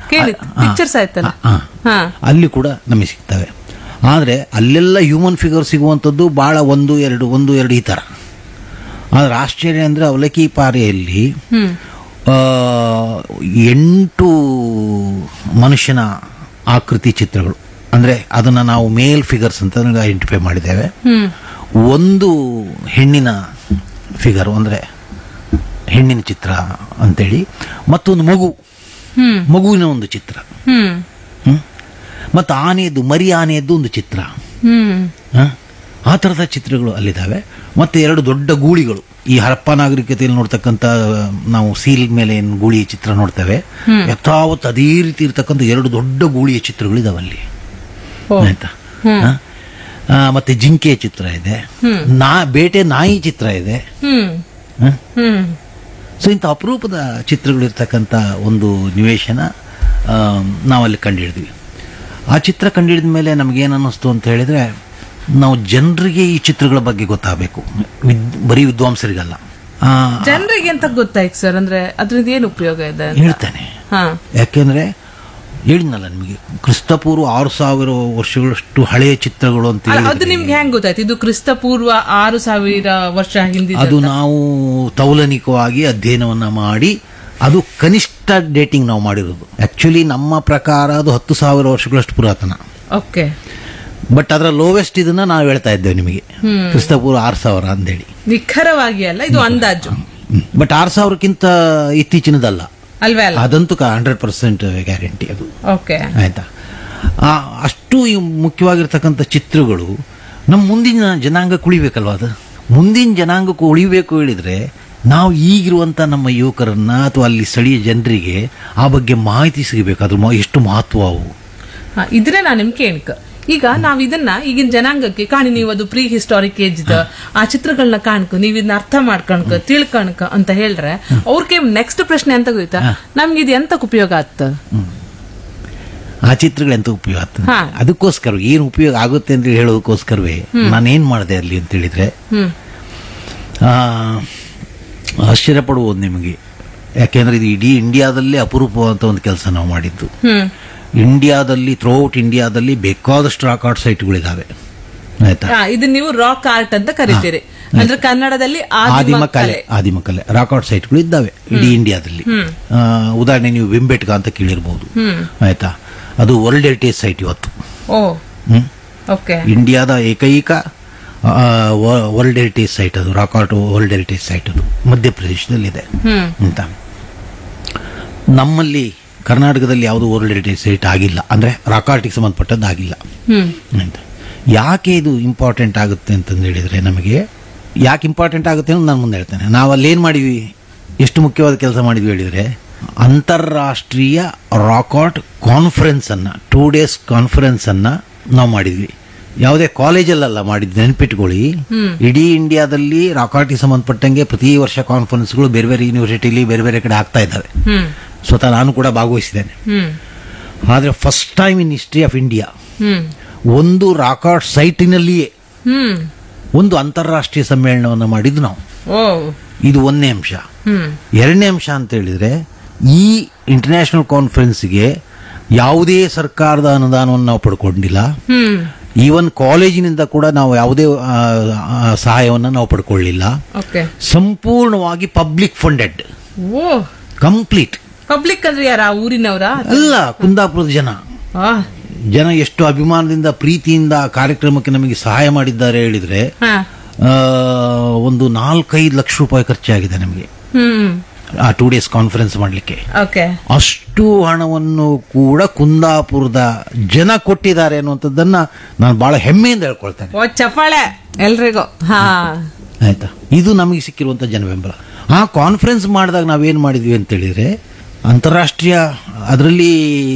ಕೇಳಿ ಪಿಕ್ಚರ್ಸ್ ಆಯ್ತಲ್ಲ ಆ, ಹಾ ಅಲ್ಲಿ ಕೂಡ ನಮಗೆ ಸಿಗ್ತವೆ ಆದರೆ ಅಲ್ಲೆಲ್ಲ ಹ್ಯೂಮನ್ ಫಿಗರ್ ಸಿಗುವಂಥದ್ದು ಭಾಳ ಒಂದು ಎರಡು ಒಂದು ಎರಡು ಈ ಥರ ಆದರೆ ಆಶ್ಚರ್ಯ ಅಂದರೆ ಅವಲಕ್ಕಿ ಪಾರೆಯಲ್ಲಿ ಹ್ಮ್ ಆ, ಎಂಟು ಮನುಷ್ಯನ ಆಕೃತಿ ಚಿತ್ರಗಳು ಅಂದರೆ ಅದನ್ನು ನಾವು ಮೇಲ್ ಫಿಗರ್ಸ್ ಅಂತ ಐಡೆಂಟಿಫೈ ಮಾಡಿದ್ದೇವೆ ಹ್ಮ್ ಒಂದು ಹೆಣ್ಣಿನ ಫಿಗರು ಅಂದರೆ ಹೆಣ್ಣಿನ ಚಿತ್ರ ಅಂತೇಳಿ ಮತ್ತೊಂದು ಮಗು ಹ್ಮ್ ಮಗುವಿನ ಒಂದು ಚಿತ್ರ ಹ್ಮ್ ಹ್ಮ್? ಮತ್ತು ಆನೆಯದ್ದು ಮರಿ ಆನೆಯದ್ದು ಒಂದು ಚಿತ್ರ ಹ್ಮ್ ಹ? ಆ ಥರದ ಚಿತ್ರಗಳು ಅಲ್ಲಿದ್ದಾವೆ ಮತ್ತು ಎರಡು ದೊಡ್ಡ ಗೂಳಿಗಳು ಈ ಹರಪ್ಪ ನಾಗರಿಕತೆಯಲ್ಲಿ ನೋಡ್ತಕ್ಕಂಥ ನಾವು ಸೀಲ್ ಮೇಲೆ ಏನು ಗೂಳಿಯ ಚಿತ್ರ ನೋಡ್ತೇವೆ ಯಥಾವತ್ ಅದೇ ರೀತಿ ಇರ್ತಕ್ಕಂಥ ಎರಡು ದೊಡ್ಡ ಗೂಳಿಯ ಚಿತ್ರಗಳು ಇದಾವೆ ಅಲ್ಲಿ ಓ ಆಯ್ತಾ ಹ? ಆ, ಮತ್ತೆ ಜಿಂಕೆಯ ಚಿತ್ರ ಇದೆ ನಾ ಬೇಟೆ ನಾಯಿ ಚಿತ್ರ ಇದೆ ಹ್ಮ್ ಹ? ಹ್ಮ್ ಸೊ ಇಂಥ ಅಪರೂಪದ ಚಿತ್ರಗಳಿರ್ತಕ್ಕಂಥ ಒಂದು ನಿವೇಶನ ಆ, ನಾವಲ್ಲಿ ಕಂಡುಹಿಡಿದ್ವಿ ಆ ಚಿತ್ರ ಕಂಡುಹಿಡಿದ ಮೇಲೆ ನಮಗೇನು ಅನ್ನಿಸ್ತು ಅಂತ ಹೇಳಿದ್ರೆ ನಾವು ಜನರಿಗೆ ಈ ಚಿತ್ರಗಳ ಬಗ್ಗೆ ಗೊತ್ತಾಗಬೇಕು ವಿದ್ ಬರೀ ವಿದ್ವಾಂಸರಿಗಲ್ಲ ಆ, ಜನರಿಗೆ ಅಂತ ಗೊತ್ತಾಯ್ತು ಸರ್ ಅಂದ್ರೆ ಅದ್ರಿಂದ ಏನು ಉಪಯೋಗ ಇದೆ ಅಂತ? ಹೇಳ್ತೇನೆ ಹಾ ಯಾಕೆಂದ್ರೆ ಹೇಳಿದ್ನಲ್ಲ ನಿಮಗೆ ಕ್ರಿಸ್ತಪೂರ್ವ ಆರು ಸಾವಿರ ವರ್ಷಗಳಷ್ಟು ಹಳೆಯ ಚಿತ್ರಗಳು ಅಂತ ಅಲ್ಲ, ಅದು ಹೇಳಿದ್ರೆ ನಿಮ್ಗೆ ಹೆಂಗ್ ಗೊತ್ತಾಯ್ತು ಇದು ಕ್ರಿಸ್ತ ಪೂರ್ವ ಆರು ಸಾವಿರ ವರ್ಷ ಹಿಂದಿನ ಅದು ನಾವು ತೌಲನಿಕವಾಗಿ ಅಧ್ಯಯನವನ್ನ ಮಾಡಿ ಅದು ಕನಿಷ್ಠ ಡೇಟಿಂಗ್ ನಾವು ಮಾಡಿರೋದು ಆಕ್ಚುಲಿ ನಮ್ಮ ಪ್ರಕಾರ ಅದು ಹತ್ತು ಸಾವಿರ ವರ್ಷಗಳಷ್ಟು ಪುರಾತನ ಓಕೆ ಬಟ್ ಅದರ ಲೋವೆಸ್ಟ್ ಇದನ್ನ ನಾವು ಹೇಳ್ತಾ ಇದ್ದೇವೆ ನಿಮಗೆ ಕ್ರಿಸ್ತಪೂರ್ವ ಆರು ಸಾವಿರ ಅಂದೇಳಿ ನಿಖರವಾಗಿ ಅಲ್ಲ ಇದು ಅಂದಾಜು ಬಟ್ ಆರು ಸಾವಿರಕ್ಕಿಂತ ಇತ್ತೀಚಿನದಲ್ಲ ಅಲ್ವೇ ಅಲ್ಲ ಅದಂತೂ ಹಂಡ್ರೆಡ್ ಪರ್ಸೆಂಟ್ ಗ್ಯಾರಂಟಿ ಅದು ಓಕೆ ಆಯ್ತಾ ಆ, ಅಷ್ಟು ಈ ಮುಖ್ಯವಾಗಿರ್ತಕ್ಕಂಥ ಚಿತ್ರಗಳು ನಮ್ಮ ಮುಂದಿನ ಜನಾಂಗ ಕುಳಿಬೇಕಲ್ವ ಅದು ಮುಂದಿನ ಜನಾಂಗಕ್ಕೆ ಉಳಿಬೇಕು ಹೇಳಿದ್ರೆ ನಾವು ಈಗಿರುವಂಥ ನಮ್ಮ ಯುವಕರನ್ನ ಅಥವಾ ಅಲ್ಲಿ ಸ್ಥಳೀಯ ಜನರಿಗೆ ಆ ಬಗ್ಗೆ ಮಾಹಿತಿ ಸಿಗಬೇಕು ಅದ್ರ ಮ- ಎಷ್ಟು ಮಹತ್ವ ಅವು ಹಾ, ಇದ್ರೆ ನಾನು ನಿಮ್ ಕೇಳ್ಕ ಈಗ ನಾವ್ ಇದನ್ನ ಈಗಿನ ಜನಾಂಗಕ್ಕೆ ಕಾಣಿ ನೀವು ಅದು ಪ್ರೀ ಹಿಸ್ಟಾರಿಕ್ ಏಜ್ ಆ ಚಿತ್ರಗಳನ್ನ ಕಾಣ್ಕ ನೀವ್ ಇದನ್ನ ಅರ್ಥ ಮಾಡ್ಕಣ್ಕ ತಿಳ್ಕಣ್ಕ ಅಂತ ಹೇಳ್ರೆ ಅವ್ರಿಗೆ ನೆಕ್ಸ್ಟ್ ಪ್ರಶ್ನೆ ಅಂತ ಗೊತ್ತಾ ನಮ್ಗೆ ಇದು ಎಂತಕ್ ಉಪಯೋಗ ಆಗ್ತ ಆ ಚಿತ್ರಗಳು ಎಂತ ಉಪಯೋಗ ಆಗ್ತದೆ ಹಾ. ಅದಕ್ಕೋಸ್ಕರ ಏನು ಉಪಯೋಗ ಆಗುತ್ತೆ ಅಂತ ಹೇಳೋದಕ್ಕೋಸ್ಕರವೇ ನಾನೇನ್ ಮಾಡಿದೆ ಅಲ್ಲಿ ಅಂತ ಹೇಳಿದ್ರೆ ಹ್ಮ್ ಆ, ಆಶ್ಚರ್ಯ ಪಡುವುದು ನಿಮಗೆ ಯಾಕೆಂದ್ರೆ ಇದು ಇಡೀ ಇಂಡಿಯಾದಲ್ಲೇ ಅಪರೂಪವಾದಂಥ ಒಂದು ಕೆಲಸ ನಾವು ಮಾಡಿದ್ದು ಹ್ಮ್ ಇಂಡಿಯಾದಲ್ಲಿ ಥ್ರೂಔಟ್ ಇಂಡಿಯಾದಲ್ಲಿ ಬೇಕಾದಷ್ಟು ರಾಕ್ ಆರ್ಟ್ ಸೈಟ್ಗಳಿದ್ದಾವೆ ಆಯ್ತಾ ಹಾ, ಇದು ನೀವು ರಾಕ್ ಆರ್ಟ್ ಅಂತ ಕರಿತೀರಿ ಅಂದ್ರೆ ಕನ್ನಡದಲ್ಲಿ ಆದಿಮ ಆದಿಮ ಕಲೆ ಕಲೆ ಆದಿಮ ಕಲೆ ರಾಕ್ ಆರ್ಟ್ ಸೈಟ್ಗಳು ಇದ್ದಾವೆ ಇಡೀ ಇಂಡಿಯಾದಲ್ಲಿ ಆ, ಉದಾಹರಣೆ ನೀವು ಬೆಂಬೆಟ್ಕ ಅಂತ ಕೇಳಿರ್ಬೋದು ಹ್ಮ್ ಆಯ್ತಾ ಅದು ವರ್ಲ್ಡ್ ಹೆರಿಟೇಜ್ ಸೈಟ್ ಇವತ್ತು ಓ ಹ್ಮ್ ಓಕೆ ಇಂಡಿಯಾದ ಏಕೈಕ ವರ್ಲ್ಡ್ ಹೆರಿಟೇಜ್ ಸೈಟ್ ಅದು rock art world heritage site ಅದು ಮಧ್ಯಪ್ರದೇಶದಲ್ಲಿದೆ ಹ್ಮ್ ಅಂತ ನಮ್ಮಲ್ಲಿ ಕರ್ನಾಟಕದಲ್ಲಿ ಯಾವುದು ವರ್ಲ್ಡ್ ಹೆರಿಟೇಜ್ ಸೈಟ್ ಆಗಿಲ್ಲ ಅಂದ್ರೆ ರಾಕ್ ಆರ್ಟಿಗೆ ಸಂಬಂಧಪಟ್ಟದ್ದು ಆಗಿಲ್ಲ ಹ್ಮ್ ಅಂತ ಯಾಕೆ ಇದು ಇಂಪಾರ್ಟೆಂಟ್ ಆಗುತ್ತೆ ಅಂತಂದು ಹೇಳಿದ್ರೆ ನಮಗೆ ಯಾಕೆ ಇಂಪಾರ್ಟೆಂಟ್ ಆಗುತ್ತೆ ಅಂತ ನಾನು ಮುಂದೆ ಹೇಳ್ತೇನೆ ನಾವು ಅಲ್ಲಿ ಏನು ಮಾಡಿದ್ವಿ ಎಷ್ಟು ಮುಖ್ಯವಾದ ಕೆಲಸ ಮಾಡಿದ್ವಿ ಹೇಳಿದ್ರೆ ಅಂತಾರಾಷ್ಟ್ರೀಯ ರಾಕಾಟ್ ಕಾನ್ಫರೆನ್ಸ್ ಅನ್ನ ಟೂ ಡೇಸ್ ಕಾನ್ಫರೆನ್ಸ್ ಅನ್ನ ನಾವು ಮಾಡಿದ್ವಿ ಯಾವುದೇ ಕಾಲೇಜಲ್ಲ ಮಾಡಿದ್ದು ನೆನ್ಪಿಟ್ಕೊಳ್ಳಿ ಇಡೀ ಇಂಡಿಯಾದಲ್ಲಿ ರಾಕಾಟಿಗೆ ಸಂಬಂಧಪಟ್ಟಂಗೆ ಪ್ರತಿ ವರ್ಷ ಕಾನ್ಫರೆನ್ಸ್ಗಳು ಬೇರೆ ಬೇರೆ ಯೂನಿವರ್ಸಿಟಿಲಿ ಬೇರೆ ಬೇರೆ ಕಡೆ ಆಗ್ತಾ ಇದ್ದಾವೆ ಹ್ಮ್ ಸ್ವತಃ ನಾನು ಕೂಡ ಭಾಗವಹಿಸಿದ್ದೇನೆ ಹ್ಮ್ ಆದರೆ first time in history of India hmm ಒಂದು ರಾಕಾಟ್ ಸೈಟಿನಲ್ಲಿಯೇ ಹ್ಮ್ ಒಂದು ಅಂತಾರಾಷ್ಟ್ರೀಯ ಸಮ್ಮೇಳನವನ್ನು ಮಾಡಿದ್ದು ನಾವು ಓ ಇದು ಒಂದನೇ ಅಂಶ ಹ್ಮ್ ಎರಡನೇ ಅಂಶ ಅಂತ ಹೇಳಿದ್ರೆ ಈ ಇಂಟರ್ನ್ಯಾಷನಲ್ ಕಾನ್ಫರೆನ್ಸ್ಗೆ ಯಾವುದೇ ಸರ್ಕಾರದ ಅನುದಾನವನ್ನು ನಾವು ಪಡ್ಕೊಂಡಿಲ್ಲ ಹ್ಮ್ ಈವನ್ ಕಾಲೇಜಿನಿಂದ ಕೂಡ ನಾವು ಯಾವುದೇ ಆ, ಆ, ಸಹಾಯವನ್ನು ನಾವು ಪಡ್ಕೊಳ್ಳಿಲ್ಲ ಓಕೆ ಸಂಪೂರ್ಣವಾಗಿ ಪಬ್ಲಿಕ್ ಫಂಡೆಡ್ ಓ ಕಂಪ್ಲೀಟ್ ಪಬ್ಲಿಕ್ ಅಂದ್ರೆ ಯಾರ ಆ ಊರಿನವರ ಅಲ್ಲ ಕುಂದಾಪುರದ ಜನ ಆ ಜನ ಎಷ್ಟು ಅಭಿಮಾನದಿಂದ ಪ್ರೀತಿಯಿಂದ ಆ ಕಾರ್ಯಕ್ರಮಕ್ಕೆ ನಮಗೆ ಸಹಾಯ ಮಾಡಿದ್ದಾರೆ ಹೇಳಿದ್ರೆ ಹಾ ಆ, ಒಂದು ನಾಲ್ಕೈದು ಲಕ್ಷ ರೂಪಾಯಿ ಖರ್ಚಾಗಿದೆ ನಮಗೆ ಹ್ಮ್ ಆ ಟೂ ಡೇಸ್ ಕಾನ್ಫರೆನ್ಸ್ ಮಾಡಲಿಕ್ಕೆ ಓಕೆ ಅಷ್ಟು ಹಣವನ್ನು ಕೂಡ ಕುಂದಾಪುರದ ಜನ ಕೊಟ್ಟಿದ್ದಾರೆ ಅನ್ನುವಂಥದ್ದನ್ನ ನಾನು ಬಹಳ ಹೆಮ್ಮೆಯಿಂದ ಹೇಳ್ಕೊಳ್ತೇನೆ ಓ ಚಪ್ಪಾಳೆ ಎಲ್ರಿಗೂ ಹಾ ಆಯ್ತಾ ಇದು ನಮಗೆ ಸಿಕ್ಕಿರುವಂತ ಜನ ಬೆಂಬಲ ಆ ಕಾನ್ಫರೆನ್ಸ್ ಮಾಡಿದಾಗ ನಾವೇನ್ ಮಾಡಿದ್ವಿ ಅಂತ ಹೇಳಿದ್ರೆ ಅಂತಾರಾಷ್ಟ್ರೀಯ ಅದರಲ್ಲಿ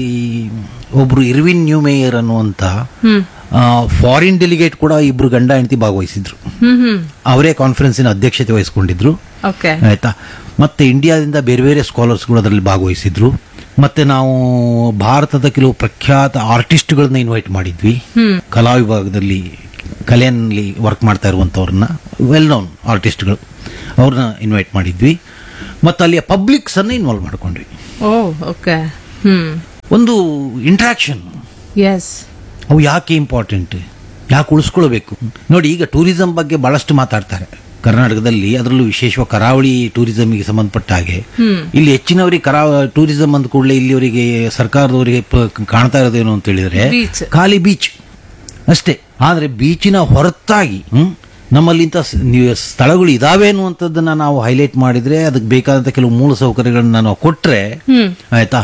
ಒಬ್ರು ಇರ್ವಿನ್ ನ್ಯೂ ಮೇಯರ್ ಅನ್ನುವಂತ ಹ್ಮ್ ಫಾರಿನ್ ಡೆಲಿಗೇಟ್ ಕೂಡ ಇಬ್ರು ಗಂಡ ಹೆಂಡತಿ ಭಾಗವಹಿಸಿದ್ರು ಹ್ಮ್ ಹ್ಮ್ ಅವರೇ ಕಾನ್ಫರೆನ್ಸಿನ ಅಧ್ಯಕ್ಷತೆ ವಹಿಸಿಕೊಂಡಿದ್ರು ಓಕೆ ಆಯ್ತಾ ಮತ್ತೆ ಇಂಡಿಯಾದಿಂದ ಬೇರೆ ಬೇರೆ ಸ್ಕಾಲರ್ಸ್ಗಳು ಅದರಲ್ಲಿ ಭಾಗವಹಿಸಿದ್ರು ಮತ್ತೆ ನಾವು ಭಾರತದ ಕೆಲವು ಪ್ರಖ್ಯಾತ ಆರ್ಟಿಸ್ಟ್ಗಳನ್ನ ಇನ್ವೈಟ್ ಮಾಡಿದ್ವಿ ಕಲಾ ವಿಭಾಗದಲ್ಲಿ ಕಲೆಯಲ್ಲಿ ವರ್ಕ್ ಮಾಡ್ತಾ ಇರುವಂತವ್ರನ್ನ ವೆಲ್ ನೋನ್ ಆರ್ಟಿಸ್ಟ್ಗಳು ಅವ್ರನ್ನ ಇನ್ವೈಟ್ ಮಾಡಿದ್ವಿ ಮತ್ತೆ ಅಲ್ಲಿಯ ಪಬ್ಲಿಕ್ಸ್ ಅನ್ನ ಇನ್ವಾಲ್ವ್ ಮಾಡ್ಕೊಂಡ್ವಿ ಓ ಓಕೆ ಹ್ಮ್ ಒಂದು ಇಂಟ್ರಾಕ್ಷನ್ ಎಸ್ ಅವು ಯಾಕೆ ಇಂಪಾರ್ಟೆಂಟ್ ಯಾಕೆ ಉಳಿಸ್ಕೊಳ್ಬೇಕು ನೋಡಿ ಈಗ ಟೂರಿಸಂ ಬಗ್ಗೆ ಬಹಳಷ್ಟು ಮಾತಾಡ್ತಾರೆ ಕರ್ನಾಟಕದಲ್ಲಿ ಅದರಲ್ಲೂ ವಿಶೇಷವಾಗಿ ಕರಾವಳಿ ಟೂರಿಸಂಗೆ ಸಂಬಂಧಪಟ್ಟ ಹಾಗೆ ಇಲ್ಲಿ ಹೆಚ್ಚಿನವರಿಗೆ ಕರಾ ಟೂರಿಸಂ ಅಂದ ಕೂಡಲೇ ಇಲ್ಲಿವರಿಗೆ ಸರ್ಕಾರದವರಿಗೆ ಪ- ಕಾಣ್ತಾ ಇರೋದೇನು ಅಂತ ಹೇಳಿದ್ರೆ Beach. ಖಾಲಿ ಬೀಚ್ ಅಷ್ಟೇ ಆದ್ರೆ ಬೀಚಿನ ಹೊರತಾಗಿ ಹ್ಮ್, ನಮ್ಮಲ್ಲಿ ಇಂಥ ಸ್- ನೀವು ಸ್ಥಳಗಳು ಇದಾವೆ ಅನ್ನುವಂಥದ್ದನ್ನ ನಾವು ಹೈಲೈಟ್ ಮಾಡಿದ್ರೆ ಅದಕ್ಕೆ ಬೇಕಾದಂತ ಕೆಲವು ಮೂಲ ಸೌಕರ್ಯಗಳನ್ನ ನಾವು ಕೊಟ್ರೆ ಆಯ್ತಾ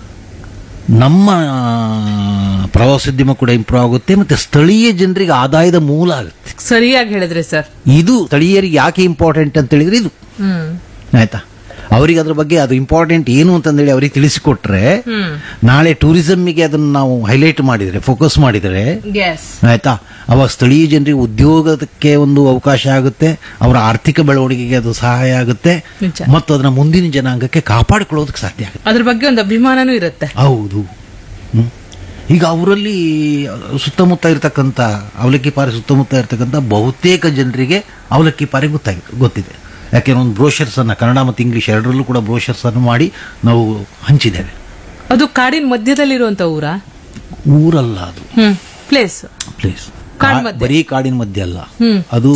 ನಮ್ಮ ಆ, ಪ್ರವಾಸೋದ್ಯಮ ಕೂಡ ಇಂಪ್ರೂವ್ ಆಗುತ್ತೆ ಮತ್ತೆ ಸ್ಥಳೀಯ ಜನರಿಗೆ ಆದಾಯದ ಮೂಲ ಆಗುತ್ತೆ ಸರಿಯಾಗಿ ಹೇಳಿದ್ರಿ ಸರ್ ಇದು ಸ್ಥಳೀಯರಿಗೆ ಯಾಕೆ ಇಂಪಾರ್ಟೆಂಟ್ ಅಂತ ಹೇಳಿದ್ರೆ ಇದು ಹ್ಮ್ ಆಯ್ತಾ ಅವರಿಗೆ ಅದ್ರ ಬಗ್ಗೆ ಅದು ಇಂಪಾರ್ಟೆಂಟ್ ಏನು ಅಂತಂದೇಳಿ ಅವರಿಗೆ ತಿಳಿಸಿಕೊಟ್ರೆ ಹ್ಮ್ ನಾಳೆ ಟೂರಿಸಂಗೆ ಅದನ್ನು ನಾವು ಹೈಲೈಟ್ ಮಾಡಿದರೆ ಫೋಕಸ್ ಮಾಡಿದರೆ ಎಸ್ ಆಯ್ತಾ ಅವಾಗ ಸ್ಥಳೀಯ ಜನರಿಗೆ ಉದ್ಯೋಗಕ್ಕೆ ಒಂದು ಅವಕಾಶ ಆಗುತ್ತೆ ಅವರ ಆರ್ಥಿಕ ಬೆಳವಣಿಗೆಗೆ ಅದು ಸಹಾಯ ಆಗುತ್ತೆ ನಿಜ. ಮತ್ತು ಅದನ್ನ ಮುಂದಿನ ಜನಾಂಗಕ್ಕೆ ಕಾಪಾಡಿಕೊಳ್ಳೋದಕ್ಕೆ ಸಾಧ್ಯ ಆಗುತ್ತೆ ಅದ್ರ ಬಗ್ಗೆ ಒಂದು ಅಭಿಮಾನನೂ ಇರುತ್ತೆ ಹೌದು ಹ್ಮ್. ಈಗ ಅವರಲ್ಲಿ ಸುತ್ತಮುತ್ತ ಇರತಕ್ಕಂಥ ಅವಲಕ್ಕಿ ಪಾರೆ ಸುತ್ತಮುತ್ತ ಇರತಕ್ಕಂಥ ಬಹುತೇಕ ಜನರಿಗೆ ಅವಲಕ್ಕಿ ಪಾರೆ ಗೊತ್ತಾಗಿದೆ ಗೊತ್ತಿದೆ ಯಾಕೆಂದ್ರೆ ಒಂದು ಬ್ರೋಷರ್ಸ್ ಅನ್ನ ಕನ್ನಡ ಮತ್ತು ಇಂಗ್ಲಿಷ್ ಎರಡರಲ್ಲೂ ಕೂಡ ಬ್ರೋಷರ್ಸ್ ಅನ್ನು ಮಾಡಿ ನಾವು ಹಂಚಿದ್ದೇವೆ ಅದು ಕಾಡಿನ ಮಧ್ಯದಲ್ಲಿರುವಂತ ಊರ ಊರಲ್ಲ ಅದು ಹ್ಮ್ ಪ್ಲೇಸ್ ಪ್ಲೇಸ್ ಕಾಡ್ ಮಧ್ಯೆ. ಬರೀ ಕಾಡಿನ ಮಧ್ಯೆ ಅಲ್ಲ ಹ್ಮ್. ಅದು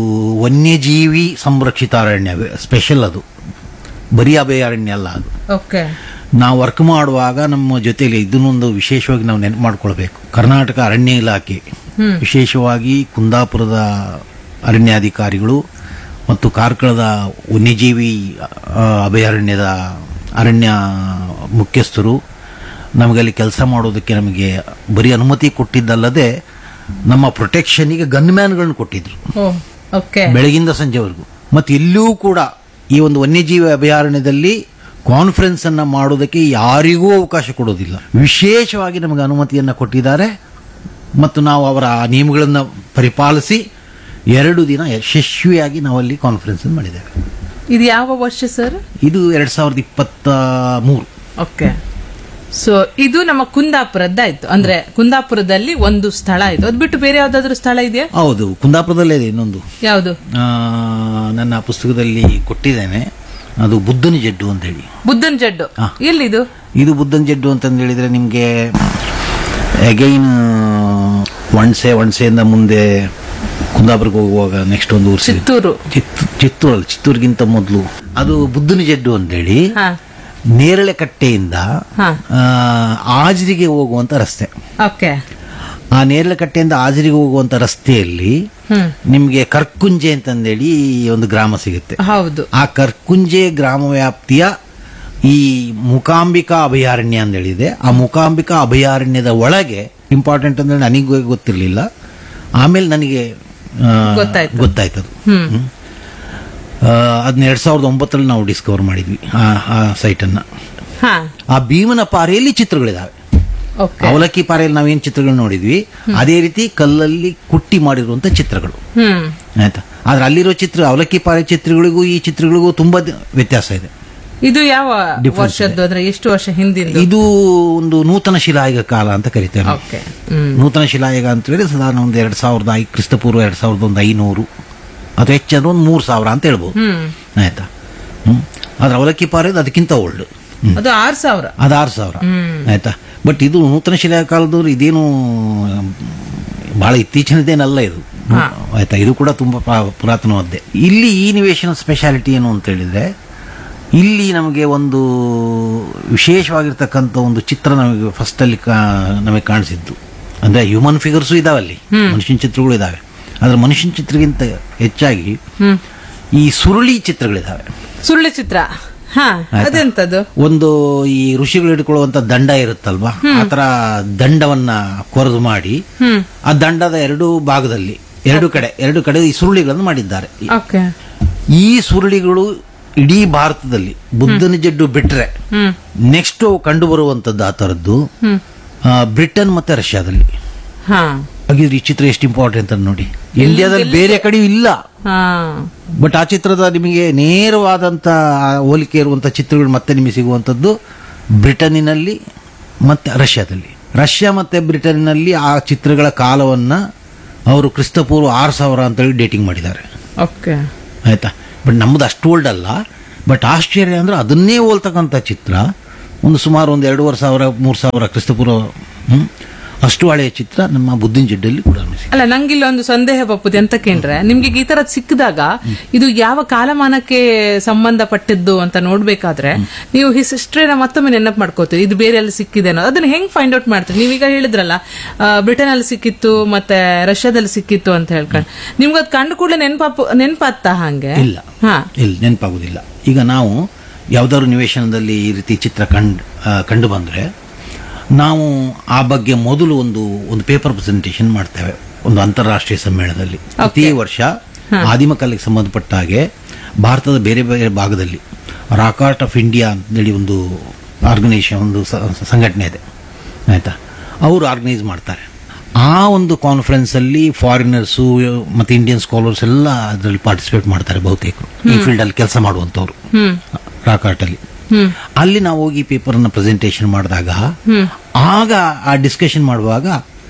ವನ್ಯಜೀವಿ ಸಂರಕ್ಷಿತ ಅರಣ್ಯ ಸ್ಪೆಷಲ್ ಅದು ಬರೀ ಅಭಯಾರಣ್ಯ ಅಲ್ಲ ಅದು ಓಕೆ ನಾವು ವರ್ಕ್ ಮಾಡುವಾಗ ನಮ್ಮ ಜೊತೆಲಿ ಇದನ್ನೊಂದು ವಿಶೇಷವಾಗಿ ನಾವು ನೆನಪು ಮಾಡ್ಕೊಳ್ಬೇಕು ಕರ್ನಾಟಕ ಅರಣ್ಯ ಇಲಾಖೆ ವಿಶೇಷವಾಗಿ ಕುಂದಾಪುರದ ಅರಣ್ಯಾಧಿಕಾರಿಗಳು ಮತ್ತು ಕಾರ್ಕಳದ ವನ್ಯಜೀವಿ ಆ, ಅಭಯಾರಣ್ಯದ ಅರಣ್ಯ ಮುಖ್ಯಸ್ಥರು ನಮಗಲ್ಲಿ ಕೆಲಸ ಮಾಡೋದಕ್ಕೆ ನಮಗೆ ಬರೀ ಅನುಮತಿ ಕೊಟ್ಟಿದ್ದಲ್ಲದೆ ನಮ್ಮ ಪ್ರೊಟೆಕ್ಷನ್ಗೆ ಗನ್ಮ್ಯಾನ್ಗಳನ್ನ ಕೊಟ್ಟಿದ್ರು ಓ ಓಕೆ ಬೆಳಗಿಂದ ಸಂಜೆವರೆಗೂ ಮತ್ತು ಇಲ್ಲೂ ಕೂಡ ಈ ಒಂದು ವನ್ಯಜೀವಿ ಅಭಯಾರಣ್ಯದಲ್ಲಿ ಕಾನ್ಫರೆನ್ಸ್ ಅನ್ನ ಮಾಡೋದಕ್ಕೆ ಯಾರಿಗೂ ಅವಕಾಶ ಕೊಡೋದಿಲ್ಲ ವಿಶೇಷವಾಗಿ ನಮಗೆ ಅನುಮತಿಯನ್ನ ಕೊಟ್ಟಿದ್ದಾರೆ ಮತ್ತು ನಾವು ಅವರ ಆ ನಿಯಮಗಳನ್ನು ಪರಿಪಾಲಿಸಿ ಎರಡು ದಿನ ಯಶಸ್ವಿಯಾಗಿ ನಾವಲ್ಲಿ ಕಾನ್ಫರೆನ್ಸ್ ಮಾಡಿದ್ದೇವೆ ಇದು ಯಾವ ವರ್ಷ ಸರ್ ಇದು ಎರಡ್ ಸಾವಿರದ ಇಪ್ಪತ್ತ ಮೂರು ಓಕೆ ಸೊ ಇದು ನಮ್ಮ ಕುಂದಾಪುರದ್ದಾಯ್ತು ಅಂದ್ರೆ ಕುಂದಾಪುರದಲ್ಲಿ ಒಂದು ಸ್ಥಳ ಇದು ಅದ್ ಬಿಟ್ಟು ಬೇರೆ ಯಾವ್ದಾದ್ರು ಸ್ಥಳ ಇದೆಯಾ ಹೌದು ಕುಂದಾಪುರದಲ್ಲೇ ಇದೆ ಇನ್ನೊಂದು ಯಾವುದು ಆ, ನನ್ನ ಪುಸ್ತಕದಲ್ಲಿ ಕೊಟ್ಟಿದ್ದೇನೆ ಅದು ಬುದ್ಧನ ಜಡ್ಡು ಅಂತ ಹೇಳಿ ಬುದ್ಧನ್ ಜಡ್ಡು ಹಾ. ಎಲ್ಲಿದು ಇದು ಬುದ್ಧನ್ ಜಡ್ಡು ಅಂತಂದು ಹೇಳಿದ್ರೆ ನಿಮಗೆ ಅಗೈನ್ ಒಣಸೆ ಒಣಸೆಯಿಂದ ಮುಂದೆ ಕುಂದಾಪುರಕ್ಕೆ ಹೋಗುವಾಗ ನೆಕ್ಸ್ಟ್ ಒಂದು ಊರು ಸಿಗುತ್ತೆ ಚಿತ್ತೂರು ಚಿತ್ ಚಿತ್ತೂರಲ್ಲಿ ಚಿತ್ತೂರಿಗಿಂತ ಮೊದಲು ಅದು ಬುದ್ಧನ ಜಡ್ಡು ಅಂತೇಳಿ ಹಾ ನೇರಳೆ ಕಟ್ಟೆಯಿಂದ ಹಾ ಆ, ಆಜರಿಗೆ ಹೋಗುವಂತ ರಸ್ತೆ ಓಕೆ ಆ ನೇರಳೆ ಕಟ್ಟೆಯಿಂದ ಆಜರಿಗೆ ಹೋಗುವಂತ ರಸ್ತೆಯಲ್ಲಿ ಹ್ಮ್ ನಿಮಗೆ ಕರ್ಕುಂಜೆ ಅಂತಂದೇಳಿ ಒಂದು ಗ್ರಾಮ ಸಿಗುತ್ತೆ ಹೌದು ಆ ಕರ್ಕುಂಜೆ ಗ್ರಾಮ ವ್ಯಾಪ್ತಿಯ ಈ ಮುಕಾಂಬಿಕಾ ಅಭಯಾರಣ್ಯ ಅಂತ ಹೇಳಿದೆ ಆ ಮುಕಾಂಬಿಕಾ ಅಭಯಾರಣ್ಯದ ಒಳಗೆ ಇಂಪಾರ್ಟೆಂಟ್ ಅಂದ್ರೆ ನನಗೆ ಗೊತ್ತಿರಲಿಲ್ಲ ಆಮೇಲೆ ನನಗೆ ಆ, ಗೊತ್ತಾಯ್ತು. ಗೊತ್ತಾಯ್ತದು ಹ್ಮ್ ಅದನ್ನ ಎರಡ್ ಸಾವಿರದ ಒಂಬತ್ತರಲ್ಲಿ ನಾವು ಡಿಸ್ಕವರ್ ಮಾಡಿದ್ವಿ ಆ ಆ ಸೈಟನ್ನ ಹಾ ಆ ಭೀಮನ ಪಾರೆಯಲ್ಲಿ ಚಿತ್ರಗಳಿದಾವೆ ಓಕೆ ಅವಲಕ್ಕಿ ಪಾರೆಯಲ್ಲಿ ನಾವೇನು ಚಿತ್ರಗಳು ನೋಡಿದ್ವಿ ಅದೇ ರೀತಿ ಕಲ್ಲಲ್ಲಿ ಕುಟ್ಟಿ ಮಾಡಿರುವಂತ ಚಿತ್ರಗಳು ಹ್ಮ್ ಆಯ್ತಾ ಆದ್ರೆ ಅಲ್ಲಿರೋ ಚಿತ್ರ ಅವಲಕ್ಕಿ ಪಾರೆ ಚಿತ್ರಗಳಿಗೂ ಈ ಚಿತ್ರಗಳಿಗೂ ತುಂಬಾ ದಿ- ವ್ಯತ್ಯಾಸ ಇದೆ ಇದು ಯಾವ Difference ವರ್ಷದ್ದು ಅಂದ್ರೆ ಎಷ್ಟು ವರ್ಷ ಹಿಂದಿಂದು ಇದು ಒಂದು ನೂತನ ಶಿಲಾಯುಗ ಕಾಲ ಅಂತ ಕರಿತೇವೆ ನಾವು. ಓಕೆ ಹ್ಮ್ ನೂತನ ಶಿಲಾಯುಗ ಅಂತ ಹೇಳಿ ಸಾಧಾರಣ ಒಂದು ಎರಡ್ ಸಾವಿರದ ಐ ಕ್ರಿಸ್ತಪೂರ್ವ ಎರಡ್ ಸಾವಿರದ ಒಂದು ಐನೂರು ಅಥವಾ ಹೆಚ್ಚಂದ್ರೆ ಒಂದು ಮೂರು ಸಾವಿರ ಅಂತ ಹೇಳ್ಬೋದು ಹ್ಮ್ ಆಯ್ತಾ ಹ್ಮ್ ಆದ್ರೆ ಅವಲಕ್ಕಿ ಪಾರೆ ಅದಕ್ಕಿಂತ ಓಲ್ಡ್ ಅದು ಆರ್ ಸಾವಿರ ಅದು ಆರು ಸಾವಿರ ಆಯ್ತಾ ಬಟ್ ಇದು ನೂತನ ಶಿಲಾ ಕಾಲದವ್ರು ಇದೇನು ಬಹಳ ಇತ್ತೀಚಿನದೇನಲ್ಲ ಇದು ಹಾ. ಆಯ್ತಾ ಇದು ಕೂಡ ತುಂಬಾ ಪುರಾ- ಪುರಾತನವಾದ್ದೇ ಇಲ್ಲಿ ಈ ನಿವೇಶನ ಸ್ಪೆಷಾಲಿಟಿ ಏನು ಅಂತ ಹೇಳಿದ್ರೆ ಇಲ್ಲಿ ನಮಗೆ ಒಂದು ವಿಶೇಷವಾಗಿರ್ತಕ್ಕಂಥ ಒಂದು ಚಿತ್ರ ನಮಗೆ ಫಸ್ಟ್ ಅಲ್ಲಿ ಕಾ- ನಮಗೆ ಕಾಣಿಸಿದ್ದು ಅಂದ್ರೆ ಹ್ಯೂಮನ್ ಫಿಗರ್ಸು ಇದಾವೆ ಅಲ್ಲಿ ಮನುಷ್ಯನ ಚಿತ್ರಗಳು ಇದಾವೆ ಆದ್ರೆ ಮನುಷ್ಯನ ಚಿತ್ರಗಿಂತ ಹೆಚ್ಚಾಗಿ ಹ್ಮ್ ಈ ಸುರುಳಿ ಚಿತ್ರಗಳಿದಾವೆ ಸುಳ್ಳು ಚಿತ್ರ ಹಾ ಅದೆಂತದ್ದು ಒಂದು ಈ ಋಷಿಗಳು ಹಿಡ್ಕೊಳ್ಳುವಂತ ದಂಡ ಇರುತ್ತಲ್ವಾ ಆತರ ದಂಡವನ್ನ ಕೊರೆದು ಮಾಡಿ ಹ್ಮ್ ಆ ದಂಡದ ಎರಡು ಭಾಗದಲ್ಲಿ ಎರಡು ಕಡೆ ಎರಡು ಕಡೆ ಈ ಸುರುಳಿಗಳನ್ನು ಮಾಡಿದ್ದಾರೆ ಓಕೆ ಈ ಸುರುಳಿಗಳು ಇಡೀ ಭಾರತದಲ್ಲಿ ಬುದ್ಧನ ಜಡ್ಡು ಬಿಟ್ರೆ ಹ್ಮ್ ನೆಕ್ಸ್ಟ್ ಕಂಡು ಬರುವಂತದ್ದು ಆ ತರದ್ದು ಹ್ಮ್ ಆ, ಬ್ರಿಟನ್ ಮತ್ತೆ ರಷ್ಯಾದಲ್ಲಿ ಹಾ ಹಾಗಿದ್ರೆ ಈ ಚಿತ್ರ ಎಷ್ಟು ಇಂಪಾರ್ಟೆಂಟ್ ಅಂತ ನೋಡಿ ಇಂಡಿಯಾದಲ್ಲಿ ಬೇರೆ ಕಡೆ ಇಲ್ಲ ಹಾ ಬಟ್ ಆ ಚಿತ್ರದ ನಿಮಗೆ ನೇರವಾದಂತ ಆ ಹೋಲಿಕೆ ಇರುವಂತ ಚಿತ್ರಗಳು ಮತ್ತೆ ನಿಮಗೆ ಸಿಗುವಂತದ್ದು ಬ್ರಿಟನ್ನಿನಲ್ಲಿ ಮತ್ತೆ ರಷ್ಯಾದಲ್ಲಿ ರಷ್ಯಾ ಮತ್ತೆ ಬ್ರಿಟನ್ನಲ್ಲಿ ಆ ಚಿತ್ರಗಳ ಕಾಲವನ್ನ ಅವರು ಕ್ರಿಸ್ತಪೂರ್ವ ಆರು ಸಾವಿರ ಅಂತೇಳಿ ಡೇಟಿಂಗ್ ಮಾಡಿದ್ದಾರೆ ಓಕೆ ಆಯ್ತಾ ಬಟ್ ನಮ್ಮದು ಅಷ್ಟು ಓಲ್ಡ್ ಅಲ್ಲ ಬಟ್ ಆಶ್ಚರ್ಯ ಅಂದ್ರೆ ಅದನ್ನೇ ಹೋಲ್ತಕ್ಕಂಥ ಚಿತ್ರ ಒಂದು ಸುಮಾರು ಒಂದು ಎರಡೂವರೆ ಸಾವಿರ ಮೂರು ಸಾವಿರ ಕ್ರಿಸ್ತಪೂರ್ವ ಹ್ಮ್, ಅಷ್ಟು ಹಳೆಯ ಚಿತ್ರ ನಮ್ಮ ಬುದ್ದಿನ ಜಿಡ್ಡಲ್ಲಿ ಕೂಡ ಸಿಕ್ಕಿದೆ. ಅಲ್ಲ ನಂಗಿಲ್ಲ ಒಂದು ಸಂದೇಹ ಪಪ್ಪುದು ಎಂತ ಕೇಂದ್ರೆ ನಿಮ್ಗೆ ಈ ತರದ್ ಸಿಕ್ಕಿದಾಗ ಇದು ಯಾವ ಕಾಲಮಾನಕ್ಕೆ ಸಂಬಂಧಪಟ್ಟಿದ್ದು ಅಂತ ನೋಡ್ಬೇಕಾದ್ರೆ ನೀವು ಹಿಸ್ಟ್ರಿನ ಮತ್ತೊಮ್ಮೆ ನೆನಪು ಮಾಡ್ಕೋತೀವಿ ಇದು ಬೇರೆ ಎಲ್ಲ ಸಿಕ್ಕಿದೆ ಅನ್ನೋದು ಅದನ್ನ ಹೆಂಗ್ ಫೈಂಡ್ ಔಟ್ ಮಾಡ್ತೀರಿ ನೀವೀಗ ಹೇಳಿದ್ರಲ್ಲ ಬ್ರಿಟನ್ ಅಲ್ಲಿ ಸಿಕ್ಕಿತ್ತು ಮತ್ತೆ ರಷ್ಯಾದಲ್ಲಿ ಸಿಕ್ಕಿತ್ತು ಅಂತ ಹೇಳ್ಕೊಂಡು ನಿಮ್ಗೆ ಅದು ಕಂಡು ಕೂಡಲೇ ನೆನಪಾಪ ನೆನಪಾತ್ತ ಹಂಗೆ ಇಲ್ಲ ಹಾ ಇಲ್ಲ ನೆನಪಾಗುದಿಲ್ಲ ಈಗ ನಾವು ಯಾವ್ದಾದ್ರು ನಿವೇಶನದಲ್ಲಿ ಈ ರೀತಿ ಚಿತ್ರ ಕಂಡು ಕಂಡು ಬಂದ್ರೆ ನಾವು ಆ ಬಗ್ಗೆ ಮೊದಲು ಒಂದು ಒಂದು ಪೇಪರ್ ಪ್ರೆಸೆಂಟೇಷನ್ ಮಾಡ್ತೇವೆ ಒಂದು ಅಂತಾರಾಷ್ಟ್ರೀಯ ಸಮ್ಮೇಳನದಲ್ಲಿ ಪ್ರತಿ ವರ್ಷ ಆದಿಮ ಕಲೆಗೆ ಸಂಬಂಧಪಟ್ಟ ಹಾಗೆ ಭಾರತದ ಬೇರೆ ಬೇರೆ ಭಾಗದಲ್ಲಿ ರಾಕ್ ಆರ್ಟ್ ಆಫ್ ಇಂಡಿಯಾ ಅಂತೇಳಿ ಒಂದು ಆರ್ಗನೈಸೇಷನ್ ಒಂದು ಸ- ಸಂಘಟನೆ ಇದೆ ಆಯ್ತಾ ಅವರು ಆರ್ಗನೈಸ್ ಮಾಡ್ತಾರೆ ಆ ಒಂದು ಕಾನ್ಫರೆನ್ಸ್ ಅಲ್ಲಿ ಫಾರಿನರ್ಸು ಮತ್ತೆ ಇಂಡಿಯನ್ ಸ್ಕಾಲರ್ಸ್ ಎಲ್ಲ ಅದರಲ್ಲಿ ಪಾರ್ಟಿಸಿಪೇಟ್ ಮಾಡ್ತಾರೆ ಬಹುತೇಕ ಈ ಫೀಲ್ಡ್ ಅಲ್ಲಿ ಕೆಲಸ ಮಾಡುವಂತವ್ರು ಹ್ಮ್ ರಾಕಾಟ್ ಅಲ್ಲಿ ಹ್ಮ್ ಅಲ್ಲಿ ನಾವು ಹೋಗಿ ಪೇಪರ್ ಅನ್ನ ಪ್ರೆಸೆಂಟೇಷನ್ ಮಾಡಿದಾಗ ಆಗ ಆ ಡಿಸ್ಕಷನ್ ಮಾಡುವಾಗ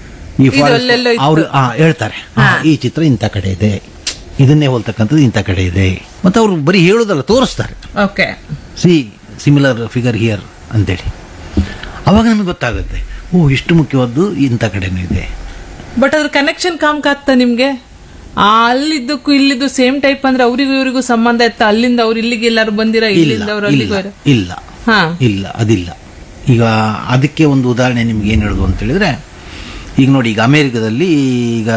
ಈ ಅಲ್ಲೆಲ್ಲೋ ಇತ್ತು. ಅವರು ಹೇಳ್ತಾರೆ ಆ, ಈ ಚಿತ್ರ ಇಂಥ ಕಡೆ ಇದೆ ಇದನ್ನೇ ಹೋಲ್ತಕ್ಕಂಥದ್ದು ಇಂಥ ಕಡೆ ಇದೆ ಮತ್ತೆ ಅವರು ಬರೀ ಹೇಳೋದಲ್ಲ ತೋರಿಸ್ತಾರೆ okay see similar figure here ಅಂತೇಳಿ ಅವಾಗ ನಮಗೆ ಗೊತ್ತಾಗುತ್ತೆ ಓ ಇಷ್ಟು ಮುಖ್ಯವಾದ್ದು ಇಂಥ ಕಡೆನೂ ಇದೆ ಬಟ್ ಅದ್ರ ಕನೆಕ್ಷನ್ ಕಾಮ್ಕಾತ್ತ ನಿಮ್ಗೆ ಆ ಅಲ್ಲಿದ್ದಕ್ಕೂ ಇಲ್ಲಿದ್ದು ಸೇಮ್ ಟೈಪ್ ಅಂದ್ರೆ ಅವರಿಗೂ ಇವರಿಗೂ ಸಂಬಂಧ ಇತ್ತ ಅಲ್ಲಿಂದ ಅವ್ರು ಇಲ್ಲಿಗೆ ಎಲ್ಲಾರು ಬಂದಿರ ಇಲ್ಲ ಇಲ್ಲಿಂದ ಅವ್ರು ಇಲ್ಲ ಅಲ್ಲಿಗೆ ಇಲ್ಲ ಹಾ ಇಲ್ಲ ಅದಿಲ್ಲ ಈಗ ಅದಕ್ಕೆ ಒಂದು ಉದಾಹರಣೆ ನಿಮ್ಗೆ ಏನು ಹೇಳೋದು ಅಂತ ಹೇಳಿದ್ರೆ ಈಗ ನೋಡಿ ಈಗ ಅಮೆರಿಕದಲ್ಲಿ ಈಗ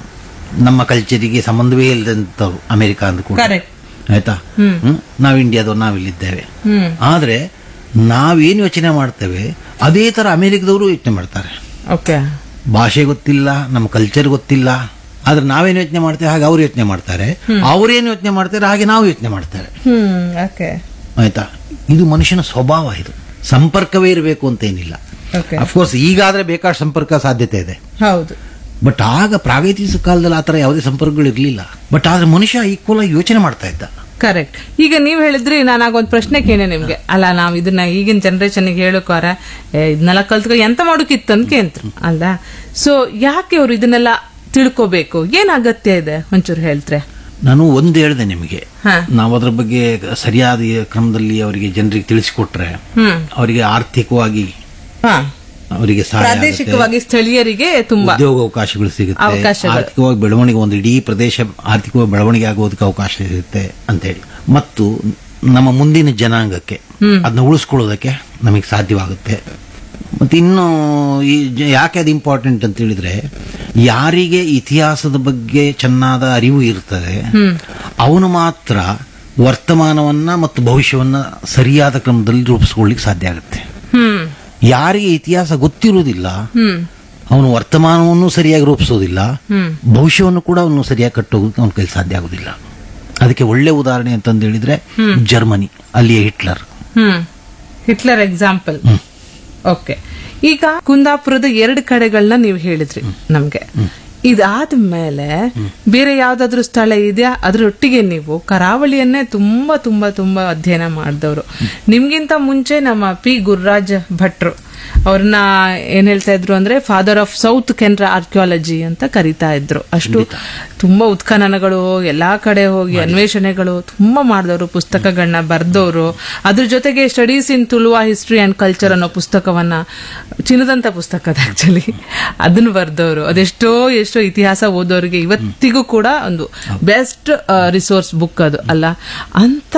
ನಮ್ಮ ಕಲ್ಚರಿಗೆ ಸಂಬಂಧವೇ ಇಲ್ಲದಂಥವ್ರು ಅಮೆರಿಕ ಅಂದ್ಕೊಂಡು ಕರೆಕ್ಟ್ ಆಯ್ತಾ ಹ್ಮ್? ನಾವು ಇಂಡಿಯಾದವ್ರು ನಾವಿಲ್ಲಿದ್ದೇವೆ ಹ್ಮ್ ಆದ್ರೆ ನಾವೇನು ಯೋಚನೆ ಮಾಡ್ತೇವೆ ಅದೇ ತರ ಅಮೆರಿಕದವರು ಯೋಚನೆ ಮಾಡ್ತಾರೆ ಓಕೆ ಭಾಷೆ ಗೊತ್ತಿಲ್ಲ ನಮ್ಮ ಕಲ್ಚರ್ ಗೊತ್ತಿಲ್ಲ ಆದ್ರೆ ನಾವೇನು ಯೋಚನೆ ಮಾಡ್ತೇವೆ ಹಾಗೆ ಅವ್ರು ಯೋಚನೆ ಮಾಡ್ತಾರೆ ಅವ್ರೇನು ಯೋಚನೆ ಮಾಡ್ತಾರೆ ಹಾಗೆ ನಾವು ಯೋಚನೆ ಮಾಡ್ತಾರೆ ಹ್ಮ್ ಓಕೆ ಆಯ್ತಾ ಇದು ಮನುಷ್ಯನ ಸ್ವಭಾವ ಇದು ಸಂಪರ್ಕವೇ ಇರಬೇಕು ಅಂತ ಏನಿಲ್ಲ ಓಕೆ ಅಫ್ಕೋರ್ಸ್ ಈಗಾದ್ರೆ ಬೇಕಾದ ಸಂಪರ್ಕ ಸಾಧ್ಯತೆ ಇದೆ ಹೌದು ಬಟ್ ಆಗ ಪ್ರಾಗೈತಿಕ ಕಾಲದಲ್ಲಿ ಆತರ ಯಾವುದೇ ಸಂಪರ್ಕಗಳು ಇರಲಿಲ್ಲ ಬಟ್ ಆದ್ರೆ ಮನುಷ್ಯ ಈಕ್ವಲ್ ಆಗಿ ಯೋಚನೆ ಮಾಡ್ತಾ ಇದ್ದ ಕರೆಕ್ಟ್ ಈಗ ನೀವ್ ಹೇಳಿದ್ರಿ ನಾನು ಆಗ ಒಂದ್ ಪ್ರಶ್ನೆ ಕೇಳೆ ನಿಮ್ಗೆ ಅಲ್ಲ ನಾವ್ ಇದನ್ನ ಈಗಿನ ಜನರೇಷನ್ ಹೇಳಕೋರ ಇದನ್ನೆಲ್ಲ ಕಲ್ತ್ಕೊ ಎಂತ ಮಾಡೋಕಿತ್ತು ಅಂತ ಕೇಂದ್ರು ಅಲ್ಲ ಸೊ ಯಾಕೆ ಅವ್ರು ಇದನ್ನೆಲ್ಲ ತಿಳ್ಕೋಬೇಕು ಏನ್ ಅಗತ್ಯ ಇದೆ ಒಂಚೂರು ಹೇಳ್ತ್ರೆ ನಾನು ಒಂದು ಹೇಳಿದೆ ನಿಮಗೆ ಹಾ ನಾವು ಅದ್ರ ಬಗ್ಗೆ ಸರಿಯಾದ ಕ್ರಮದಲ್ಲಿ ಅವರಿಗೆ ಜನರಿಗೆ ತಿಳಿಸಿಕೊಟ್ರೆ ಹ್ಮ್ ಅವರಿಗೆ ಆರ್ಥಿಕವಾಗಿ ಹಾ ಅವರಿಗೆ ಸಹಾಯ ಆಗುತ್ತೆ. ಪ್ರಾದೇಶಿಕವಾಗಿ ಸ್ಥಳೀಯರಿಗೆ ತುಂಬಾ ಉದ್ಯೋಗ ಅವಕಾಶಗಳು ಸಿಗುತ್ತೆ ಅವಕಾಶಗಳು. ಆರ್ಥಿಕವಾಗಿ ಬೆಳವಣಿಗೆ ಒಂದು ಇಡೀ ಪ್ರದೇಶ ಆರ್ಥಿಕವಾಗಿ ಬೆಳವಣಿಗೆ ಆಗೋದಕ್ಕೆ ಅವಕಾಶ ಸಿಗುತ್ತೆ ಅಂತೇಳಿ ಮತ್ತು ನಮ್ಮ ಮುಂದಿನ ಜನಾಂಗಕ್ಕೆ ಅದನ್ನ ಉಳಿಸ್ಕೊಳ್ಳೋದಕ್ಕೆ ನಮಗೆ ಸಾಧ್ಯವಾಗುತ್ತೆ ಮತ್ತೆ ಇನ್ನು ಈ ಜ- ಯಾಕೆ ಅದು ಇಂಪಾರ್ಟೆಂಟ್ ಅಂತ ಹೇಳಿದ್ರೆ ಯಾರಿಗೆ ಇತಿಹಾಸದ ಬಗ್ಗೆ ಚೆನ್ನಾದ ಅರಿವು ಇರ್ತದೆ ಅವನು ಮಾತ್ರ ವರ್ತಮಾನವನ್ನ ಮತ್ತು ಭವಿಷ್ಯವನ್ನ ಸರಿಯಾದ ಕ್ರಮದಲ್ಲಿ ರೂಪಿಸ್ಕೊಳ್ಳಿಕ್ಕೆ ಸಾಧ್ಯ ಆಗುತ್ತೆ ಹ್ಮ್ ಯಾರಿಗೆ ಇತಿಹಾಸ ಗೊತ್ತಿರುವುದಿಲ್ಲ ಹ್ಮ್ ಅವನು ವರ್ತಮಾನವನ್ನು ಸರಿಯಾಗಿ ರೂಪಿಸೋದಿಲ್ಲ ಹ್ಮ್ ಭವಿಷ್ಯವನ್ನು ಕೂಡ ಅವನು ಸರಿಯಾಗಿ ಕಟ್ಟೋದಕ್ಕೆ ಅವನ ಕೈಲಿ ಸಾಧ್ಯ ಆಗೋದಿಲ್ಲ ಅದಕ್ಕೆ ಒಳ್ಳೆ ಉದಾಹರಣೆ ಅಂತಂದು ಹೇಳಿದ್ರೆ ಜರ್ಮನಿ ಅಲ್ಲಿಯ Hitler hmm Hitler example okay ಈಗ ಕುಂದಾಪುರದ ಎರಡು ಕಡೆಗಳನ್ನ ನೀವು ಹೇಳಿದ್ರಿ ನಮ್ಗೆ ಇದಾದ್ಮೇಲೆ ಬೇರೆ ಯಾವ್ದಾದ್ರು ಸ್ಥಳ ಇದೆಯಾ ಅದ್ರೊಟ್ಟಿಗೆ ನೀವು ಕರಾವಳಿಯನ್ನೇ ತುಂಬಾ ತುಂಬಾ ತುಂಬಾ ಅಧ್ಯಯನ ಮಾಡಿದವರು ನಿಮ್ಗಿಂತ ಮುಂಚೆ ನಮ್ಮ ಪಿ ಗುರುರಾಜ್ ಭಟ್ರು ಅವ್ರನ್ನ ಏನ್ ಹೇಳ್ತಾ ಇದ್ರು ಅಂದ್ರೆ father of South Canara archaeology ಅಂತ ಕರಿತಾ ಇದ್ರು ಅಷ್ಟು ತುಂಬಾ ಉತ್ಖನನಗಳು ಎಲ್ಲಾ ಕಡೆ ಹೋಗಿ ಅನ್ವೇಷಣೆಗಳು ತುಂಬಾ ಮಾಡಿದವರು ಪುಸ್ತಕಗಳನ್ನ ಬರ್ದವರು ಅದ್ರ ಜೊತೆಗೆ studies in Tuluva history and culture ಅನ್ನೋ ಪುಸ್ತಕವನ್ನ ಚಿನ್ನದಂತ ಪುಸ್ತಕ ಅದು ಆಕ್ಚುಲಿ ಅದನ್ನ ಬರ್ದವರು ಅದೆಷ್ಟೋ ಎಷ್ಟೋ ಇತಿಹಾಸ ಓದೋರಿಗೆ ಇವತ್ತಿಗೂ ಕೂಡ ಒಂದು ಬೆಸ್ಟ್ ರಿಸೋರ್ಸ್ ಬುಕ್ ಅದು ಅಲ್ಲ ಅಂತ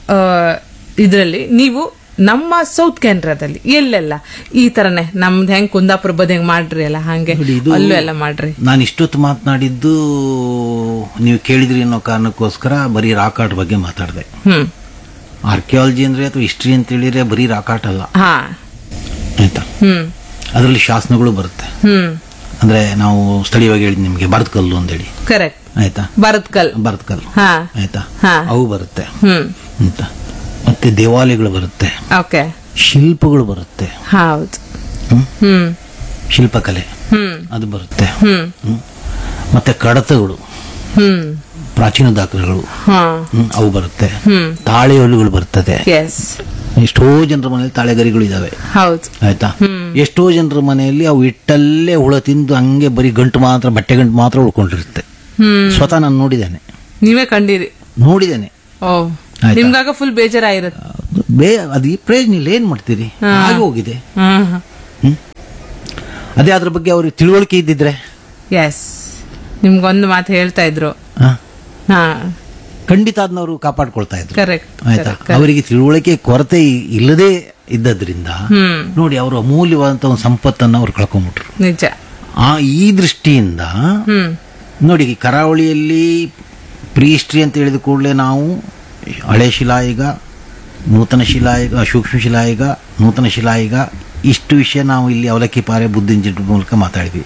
ಇದರಲ್ಲಿ ನೀವು ನಮ್ಮ ಸೌತ್ ಕೆನರಾದಲ್ಲಿ ಎಲ್ಲೆಲ್ಲ ಈ ತರನೇ ನಮ್ದು ಹೆಂಗ್ ಕುಂದಾಪುರ ಬದ್ ಹೆಂಗ್ ಮಾಡ್ರಿ ಅಲ್ಲ ಹಂಗೆ ನೋಡಿ, ಇದು- ಅಲ್ಲೂ ಎಲ್ಲ ಮಾಡ್ರಿ ನಾನು ಇಷ್ಟೊತ್ತು ಮಾತನಾಡಿದ್ದು ನೀವು ಕೇಳಿದ್ರಿ ಅನ್ನೋ ಕಾರಣಕ್ಕೋಸ್ಕರ ಬರೀ ರಾಕಾಟ್ ಬಗ್ಗೆ ಮಾತಾಡಿದೆ ಹ್ಮ್ ಆರ್ಕಿಯಾಲಜಿ ಅಂದ್ರೆ ಅಥವಾ ಹಿಸ್ಟ್ರಿ ಅಂತ ಹೇಳಿದ್ರೆ ಬರೀ ರಾಕಾಟ್ ಅಲ್ಲ ಹಾ ಆಯ್ತಾ ಹ್ಮ್ ಅದರಲ್ಲಿ ಶಾಸನಗಳು ಬರುತ್ತೆ ಹ್ಮ್ ಅಂದ್ರೆ ನಾವು ಸ್ಥಳೀಯವಾಗಿ ಹೇಳಿದ್ ನಿಮಗೆ ಕಲ್ಲು ಅಂತೇಳಿ ಕರೆಕ್ಟ್ ಆಯ್ತಾ ಭರತ್ಕಲ್ ಕಲ್ಲು ಹಾ ಆಯ್ತಾ ಹಾ. ಅವು ಬರುತ್ತೆ ಹ್ಮ್ ಅಂತ ಮತ್ತೆ ದೇವಾಲಯಗಳು ಬರುತ್ತೆ ಓಕೆ ಶಿಲ್ಪಗಳು ಬರುತ್ತೆ ಹೌದು ಹ್ಮ್? ಹ್ಮ್ ಶಿಲ್ಪಕಲೆ ಹ್ಮ್ ಅದು ಬರುತ್ತೆ ಹ್ಮ್ ಹ್ಮ್? ಮತ್ತೆ ಕಡತಗಳು ಹ್ಮ್ ಪ್ರಾಚೀನ ದಾಖಲೆಗಳು ಹಾ ಹ್ಮ್, ಅವು ಬರುತ್ತೆ ಹ್ಮ್ ತಾಳೆ ಹುಲ್ಲುಗಳು ಬರ್ತದೆ ಎಸ್ ಎಷ್ಟೋ ಜನರ ಮನೆಯಲ್ಲಿ ತಾಳೆಗರಿಗಳು ಇದಾವೆ ಹೌದು ಆಯ್ತಾ ಎಷ್ಟೋ ಜನರ ಮನೆಯಲ್ಲಿ ಅವು ಇಟ್ಟಲ್ಲೇ ಹುಳ ತಿಂದು ಹಂಗೆ ಬರೀ ಗಂಟು ಮಾತ್ರ ಬಟ್ಟೆ ಗಂಟು ಮಾತ್ರ ಉಳ್ಕೊಂಡಿರುತ್ತೆ ಹ್ಮ್ ಸ್ವತಃ ನಾನು ನೋಡಿದ್ದೇನೆ ನೀವೇ ಕಂಡೀರಿ ನೋಡಿದ್ದೇನೆ ಓ ಆಯ್ತಾ? ನಿಮ್ಗಾಗ ಫುಲ್ ಬೇಜಾರಾಗಿರುತ್ತೆ ಬೇ ಅದು ಈ ಪ್ರಯೋಜನ ಇಲ್ಲ ಏನ್ ಮಾಡ್ತೀರಿ ಆಗಿ ಹೋಗಿದೆ ಹ್ಮ್ ಹ್ಮ್ ಅದೇ ಅದ್ರ ಬಗ್ಗೆ ಅವ್ರಿಗೆ ತಿಳುವಳಿಕೆ ಇದ್ದಿದ್ರೆ ಎಸ್ ನಿಮ್ಗೊಂದು ಮಾತು ಹೇಳ್ತಾ ಇದ್ರು ಆ, ಹಾ ಖಂಡಿತ ಅದನ್ನವರು ಕಾಪಾಡ್ಕೊಳ್ತಾ ಇದ್ರು ಕರೆಕ್ಟ್ ಆಯ್ತಾ ಅವರಿಗೆ ತಿಳುವಳಿಕೆ ಕೊರತೆ ಇ- ಇಲ್ಲದೆ ಇದ್ದದ್ರಿಂದ ಹ್ಮ್ ನೋಡಿ ಅವರು ಅಮೂಲ್ಯವಾದಂತ ಒಂದು ಸಂಪತ್ತನ್ನು ಅವ್ರು ಕಳ್ಕೊಂಡ್ಬಿಟ್ರು ನಿಜ ಆ ಈ ದೃಷ್ಟಿಯಿಂದ ಹ್ಮ್ ನೋಡಿ ಈ ಕರಾವಳಿಯಲ್ಲಿ ಪ್ರೀಸ್ಟ್ರಿ ಅಂತ ಹೇಳಿದ ಕೂಡಲೇ ನಾವು ಹಳೆ ಶಿಲಾಯುಗ ನೂತನ ಶಿಲಾಯುಗ ಸೂಕ್ಷ್ಮ ಶಿಲಾಯುಗ ನೂತನ ಶಿಲಾಯುಗ ಇಷ್ಟು ವಿಷಯ ನಾವು ಇಲ್ಲಿ ಅವಲಕ್ಕಿ ಪಾರೆ ಬುದ್ಧಿನ ಜಿಡ್ಡು ಮೂಲಕ ಮಾತಾಡಿದ್ವಿ